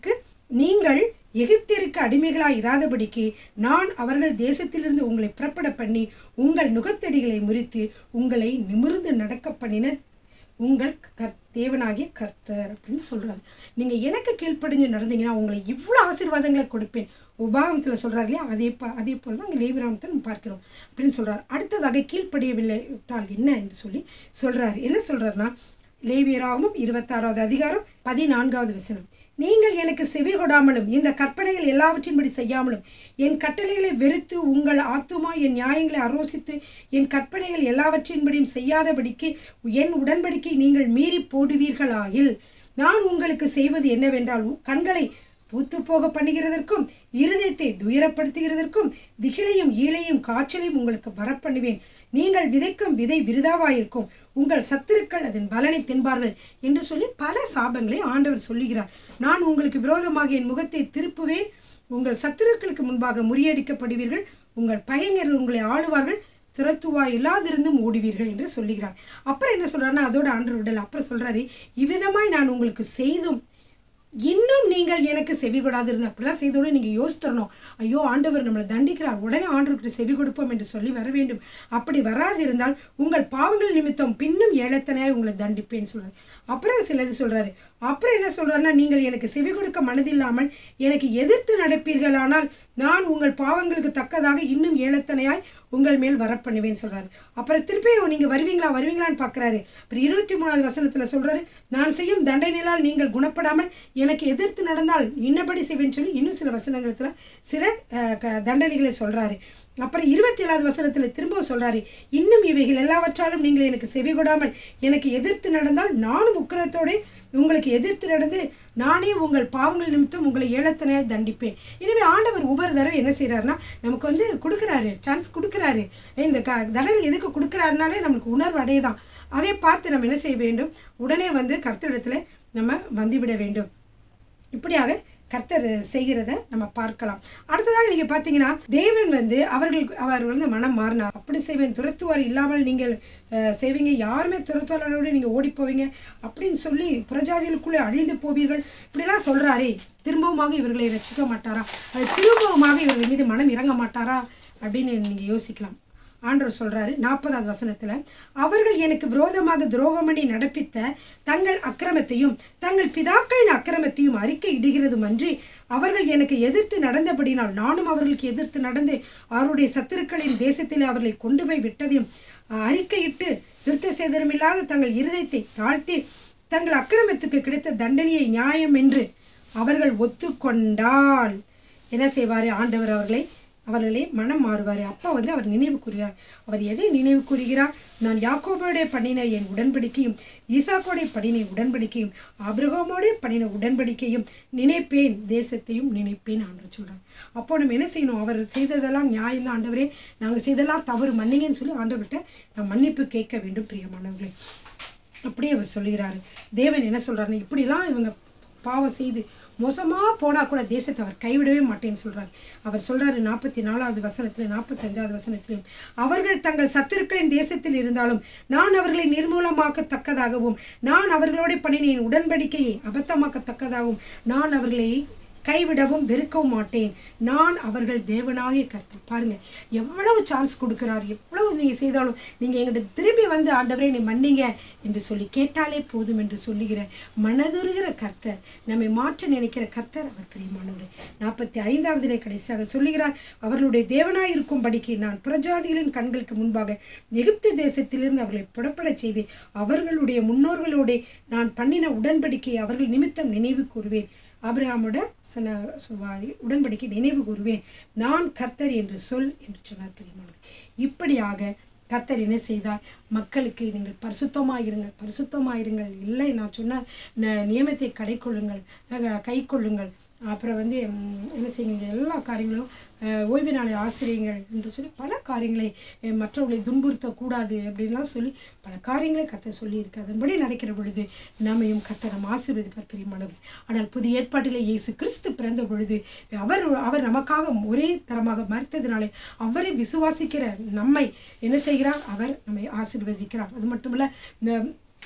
நீங்கள் எகிப்தியருக்கு அடிமைகளாய் இராதபடிக்கு நான் அவர்கள் தேசத்திலிருந்து உங்களை புறப்பட பண்ணி உங்கள் நுகத்தடிகளை முறித்து உங்களை நிமிர்ந்து நடக்க பண்ணின உங்கள் கர் தேவனாகிய கர்த்தர் அப்படின்னு சொல்றாரு நீங்க எனக்கு கீழ்ப்படிஞ்சு நடந்தீங்கன்னா உங்களை இவ்வளோ ஆசீர்வாதங்களை கொடுப்பேன் உபாகமத்தில் சொல்றாரு இல்லையா அதே ப அதே போல தான் இங்கே லேவிராமத்தை நம்ம பார்க்கிறோம் அப்படின்னு சொல்றாரு அடுத்ததாக கீழ்ப்படியவில்லை விட்டால் என்ன என்று சொல்லி சொல்றாரு என்ன சொல்றாருன்னா லேவியராகவும் இருபத்தாறாவது அதிகாரம் பதினான்காவது வசனம் நீங்கள் எனக்கு செவி கொடாமலும் இந்த கற்பனைகள் எல்லாவற்றின்படி செய்யாமலும் என் கட்டளைகளை வெறுத்து உங்கள் ஆத்துமா என் நியாயங்களை ஆலோசித்து என் கற்பனைகள் எல்லாவற்றின்படியும் செய்யாதபடிக்கு என் உடன்படிக்கை நீங்கள் மீறி போடுவீர்களாயில் நான் உங்களுக்கு செய்வது என்னவென்றால் உ- கண்களை பூத்து போக பண்ணுகிறதற்கும் இருதயத்தை துயரப்படுத்துகிறதற்கும் திகிலையும் ஈழையும் காய்ச்சலையும் உங்களுக்கு வரப்பண்ணுவேன் நீங்கள் விதைக்கும் விதை விருதாவாயிருக்கும் உங்கள் சத்துருக்கள் அதன் பலனை தின்பார்கள் என்று சொல்லி பல சாபங்களை ஆண்டவர் சொல்லுகிறார் நான் உங்களுக்கு விரோதமாக என் முகத்தை திருப்புவேன் உங்கள் சத்துருக்களுக்கு முன்பாக முறியடிக்கப்படுவீர்கள் உங்கள் பகைஞர்கள் உங்களை ஆளுவார்கள் துரத்துவார் இல்லாதிருந்தும் ஓடுவீர்கள் என்று சொல்லுகிறார் அப்புறம் என்ன சொல்றாருன்னா அதோட ஆண்டவர் விடல அப்புறம் சொல்றாரு இவ்விதமாய் நான் உங்களுக்கு செய்தும் இன்னும் நீங்கள் எனக்கு செவி கொடாது இருந்து அப்படிலாம் செய்தோட நீங்கள் யோசித்தரணும் ஐயோ ஆண்டவர் நம்மளை தண்டிக்கிறார் உடனே ஆண்டவர்கிட்ட செவி கொடுப்போம் என்று சொல்லி வர வேண்டும் அப்படி வராது இருந்தால் உங்கள் பாவங்கள் நிமித்தம் பின்னும் ஏழத்தனையாய் உங்களை தண்டிப்பேன்னு சொல்றாரு அப்புறம் சிலது சொல்றாரு அப்புறம் என்ன சொல்றாருன்னா நீங்கள் எனக்கு செவி கொடுக்க மனதில்லாமல் எனக்கு எதிர்த்து நடப்பீர்களானால் நான் உங்கள் பாவங்களுக்கு தக்கதாக இன்னும் ஏழத்தனையாய் உங்கள் மேல் வரப்பண்ணுவேன்னு சொல்றாரு அப்புறம் திருப்பி நீங்க வருவீங்களா வருவீங்களான்னு பார்க்கறாரு அப்புறம் இருபத்தி மூணாவது வசனத்துல சொல்றாரு நான் செய்யும் தண்டனையால் நீங்கள் குணப்படாமல் எனக்கு எதிர்த்து நடந்தால் இன்னபடி செய்வேன்னு சொல்லி இன்னும் சில வசனங்களத்துல சில அஹ், க- தண்டனைகளை சொல்றாரு அப்புறம் இருபத்தி ஏழாவது வசனத்துல திரும்ப சொல்றாரு இன்னும் இவைகள் எல்லாவற்றாலும் நீங்கள் எனக்கு செவி கொடாமல் எனக்கு எதிர்த்து நடந்தால் நானும் உக்கிரத்தோட உங்களுக்கு எதிர்த்து நடந்து நானே உங்கள் பாவங்கள் நிமித்தம் உங்களை ஏழத்தனையாய் தண்டிப்பேன் எனவே ஆண்டவர் ஒவ்வொரு தடவை என்ன செய்றாருன்னா நமக்கு வந்து கொடுக்குறாரு சான்ஸ் கொடுக்குறாரு இந்த க தடவை எதுக்கு கொடுக்குறாருனாலே நமக்கு உணர்வு அடையதான் அதை பார்த்து நம்ம என்ன செய்ய வேண்டும் உடனே வந்து கர்த்தரிடத்துல நம்ம வந்துவிட வேண்டும் இப்படியாக கர்த்தர் செய்கிறத நம்ம பார்க்கலாம் அடுத்ததாக நீங்க பார்த்தீங்கன்னா தேவன் வந்து அவர்கள் அவர் வந்து மனம் மாறினார் அப்படி செய்வேன் துரத்துவார் இல்லாமல் நீங்கள் அஹ், செய்வீங்க யாருமே துரத்துவாரோட நீங்க ஓடி போவீங்க அப்படின்னு சொல்லி புறஜாதிகளுக்குள்ளே அழிந்து போவீர்கள் இப்படிலாம் சொல்றாரே திரும்பவுமாக இவர்களை ரட்சிக்க மாட்டாரா அது திரும்பவுமாக இவர்கள் மீது மனம் இறங்க மாட்டாரா அப்படின்னு நீங்க யோசிக்கலாம் ஆண்டவர் சொல்றாரு நாற்பதாவது வசனத்துல அவர்கள் எனக்கு விரோதமாக துரோகமணி நடப்பித்த தங்கள் அக்கிரமத்தையும் தங்கள் பிதாக்களின் அக்கிரமத்தையும் அறிக்கை இடுகிறதும் அன்றி அவர்கள் எனக்கு எதிர்த்து நடந்தபடினால் நானும் அவர்களுக்கு எதிர்த்து நடந்து அவருடைய சத்துருக்களின் தேசத்திலே அவர்களை கொண்டு போய் விட்டதையும் அஹ், அறிக்கையிட்டு விருத்த சேதனமில்லாத தங்கள் இருதயத்தை தாழ்த்தி தங்கள் அக்கிரமத்துக்கு கிடைத்த தண்டனையை நியாயம் என்று அவர்கள் ஒத்துக்கொண்டால் என்ன செய்வாரு ஆண்டவர் அவர்களை அவர்களே மனம் மாறுவார் அப்பா வந்து அவர் நினைவு கூறுகிறார் அவர் எதை நினைவு கூறுகிறார் நான் யாக்கோபோடைய பண்ணின என் உடன்படிக்கையும் ஈசாக்கோடைய பண்ணின உடன்படிக்கையும் ஆபிரகாமோடைய பண்ணின உடன்படிக்கையும் நினைப்பேன் தேசத்தையும் நினைப்பேன் ஆண்டு சொல்றார் அப்போ நம்ம என்ன செய்யணும் அவர் செய்ததெல்லாம் நியாயம் தான் ஆண்டவரே நாங்கள் செய்ததெல்லாம் தவறு மன்னிங்கன்னு சொல்லி ஆண்டவர்கிட்ட நான் மன்னிப்பு கேட்க வேண்டும் பிரியமானவர்களே அப்படியே அவர் சொல்லுகிறாரு தேவன் என்ன சொல்றாருன்னா இப்படிலாம் இவங்க பாவம் செய்து மோசமா போனா கூட தேசத்தை அவர் கைவிடவே மாட்டேன்னு சொல்றாரு அவர் சொல்றாரு நாற்பத்தி நாலாவது வசனத்துல நாற்பத்தஞ்சாவது வசனத்திலும் அவர்கள் தங்கள் சத்துருக்களின் தேசத்தில் இருந்தாலும் நான் அவர்களை நிர்மூலமாக்கத்தக்கதாகவும் நான் அவர்களோட பண்ணினேன் உடன்படிக்கையை அபத்தமாக்கத்தக்கதாகவும் நான் அவர்களை கைவிடவும் வெறுக்கவும் மாட்டேன் நான் அவர்கள் தேவனாகிய கர்த்தர் பாருங்க எவ்வளவு சான்ஸ் கொடுக்கிறார் எவ்வளவு நீங்க செய்தாலும் நீங்க எங்கிட்ட திரும்பி வந்து ஆண்டவரே நீ மன்னிங்க என்று சொல்லி கேட்டாலே போதும் என்று சொல்லுகிற மனதுருகிற கர்த்தர் நம்மை மாற்ற நினைக்கிற கர்த்தர் அவர் பிரியமானவர் நாற்பத்தி ஐந்தாவதிலே கடைசியாக சொல்லுகிறார் அவர்களுடைய தேவனாய் இருக்கும்படிக்கு நான் புறஜாதிகளின் கண்களுக்கு முன்பாக எகிப்து தேசத்திலிருந்து அவர்களை புறப்படச் செய்து அவர்களுடைய முன்னோர்களோட நான் பண்ணின உடன்படிக்கையை அவர்கள் நிமித்தம் நினைவு கூறுவேன் ஆபிரகாமோட சொன்ன சொல்வாரி உடன்படிக்கை நினைவு கூறுவேன் நான் கர்த்தர் என்று சொல் என்று சொன்னார் பெரியமானவர் இப்படியாக கர்த்தர் என்ன செய்தார் மக்களுக்கு நீங்கள் பரிசுத்தமாயிருங்கள் பரிசுத்தமாயிருங்கள் இல்லை நான் சொன்ன ந- நியமத்தை கடைக்கொள்ளுங்கள் அஹ், கைக்கொள்ளுங்கள் அப்புறம் வந்து ம், என்ன செய்யுங்க எல்லா காரியங்களும் அஹ், ஓய்வு நாளை ஆசிரியங்கள் என்று சொல்லி பல காரியங்களை அஹ், மற்றவர்களை துன்புறுத்தக்கூடாது அப்படின்லாம் சொல்லி பல காரியங்களை கத்த சொல்லியிருக்கு அதன்படி நடக்கிற பொழுது நம்மையும் கத்த நம்ம ஆசீர்வதிப்பார் பெரியமானவர் ஆனால் புதிய ஏற்பாட்டிலே இயேசு கிறிஸ்து பிறந்த பொழுது அவர் அவர் நமக்காக ஒரே தரமாக மறுத்ததினாலே அவரை விசுவாசிக்கிற நம்மை என்ன செய்கிறார் அவர் நம்மை ஆசீர்வதிக்கிறார் அது மட்டுமல்ல இந்த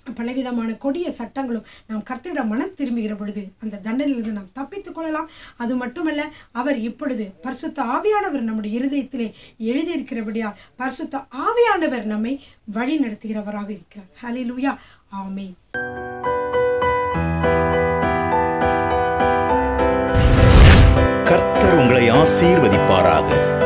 பலவிதமான கொடிய சட்டங்களும் நாம் கர்த்தரிடம் மனம் திரும்புகிற பொழுது அந்த தண்டனையிலிருந்து நாம் தப்பித்துக் கொள்ளலாம் அது மட்டுமல்ல அவர் இப்பொழுது பரிசுத்த ஆவியானவர் நம்முடைய இருதயத்திலே எழுதியிருக்கிறபடியால் பரிசுத்த ஆவியானவர் நம்மை வழி நடத்துகிறவராக இருக்கிறார் ஹalleluya ஆமென் கர்த்தர் உங்களை ஆசீர்வதிப்பாராக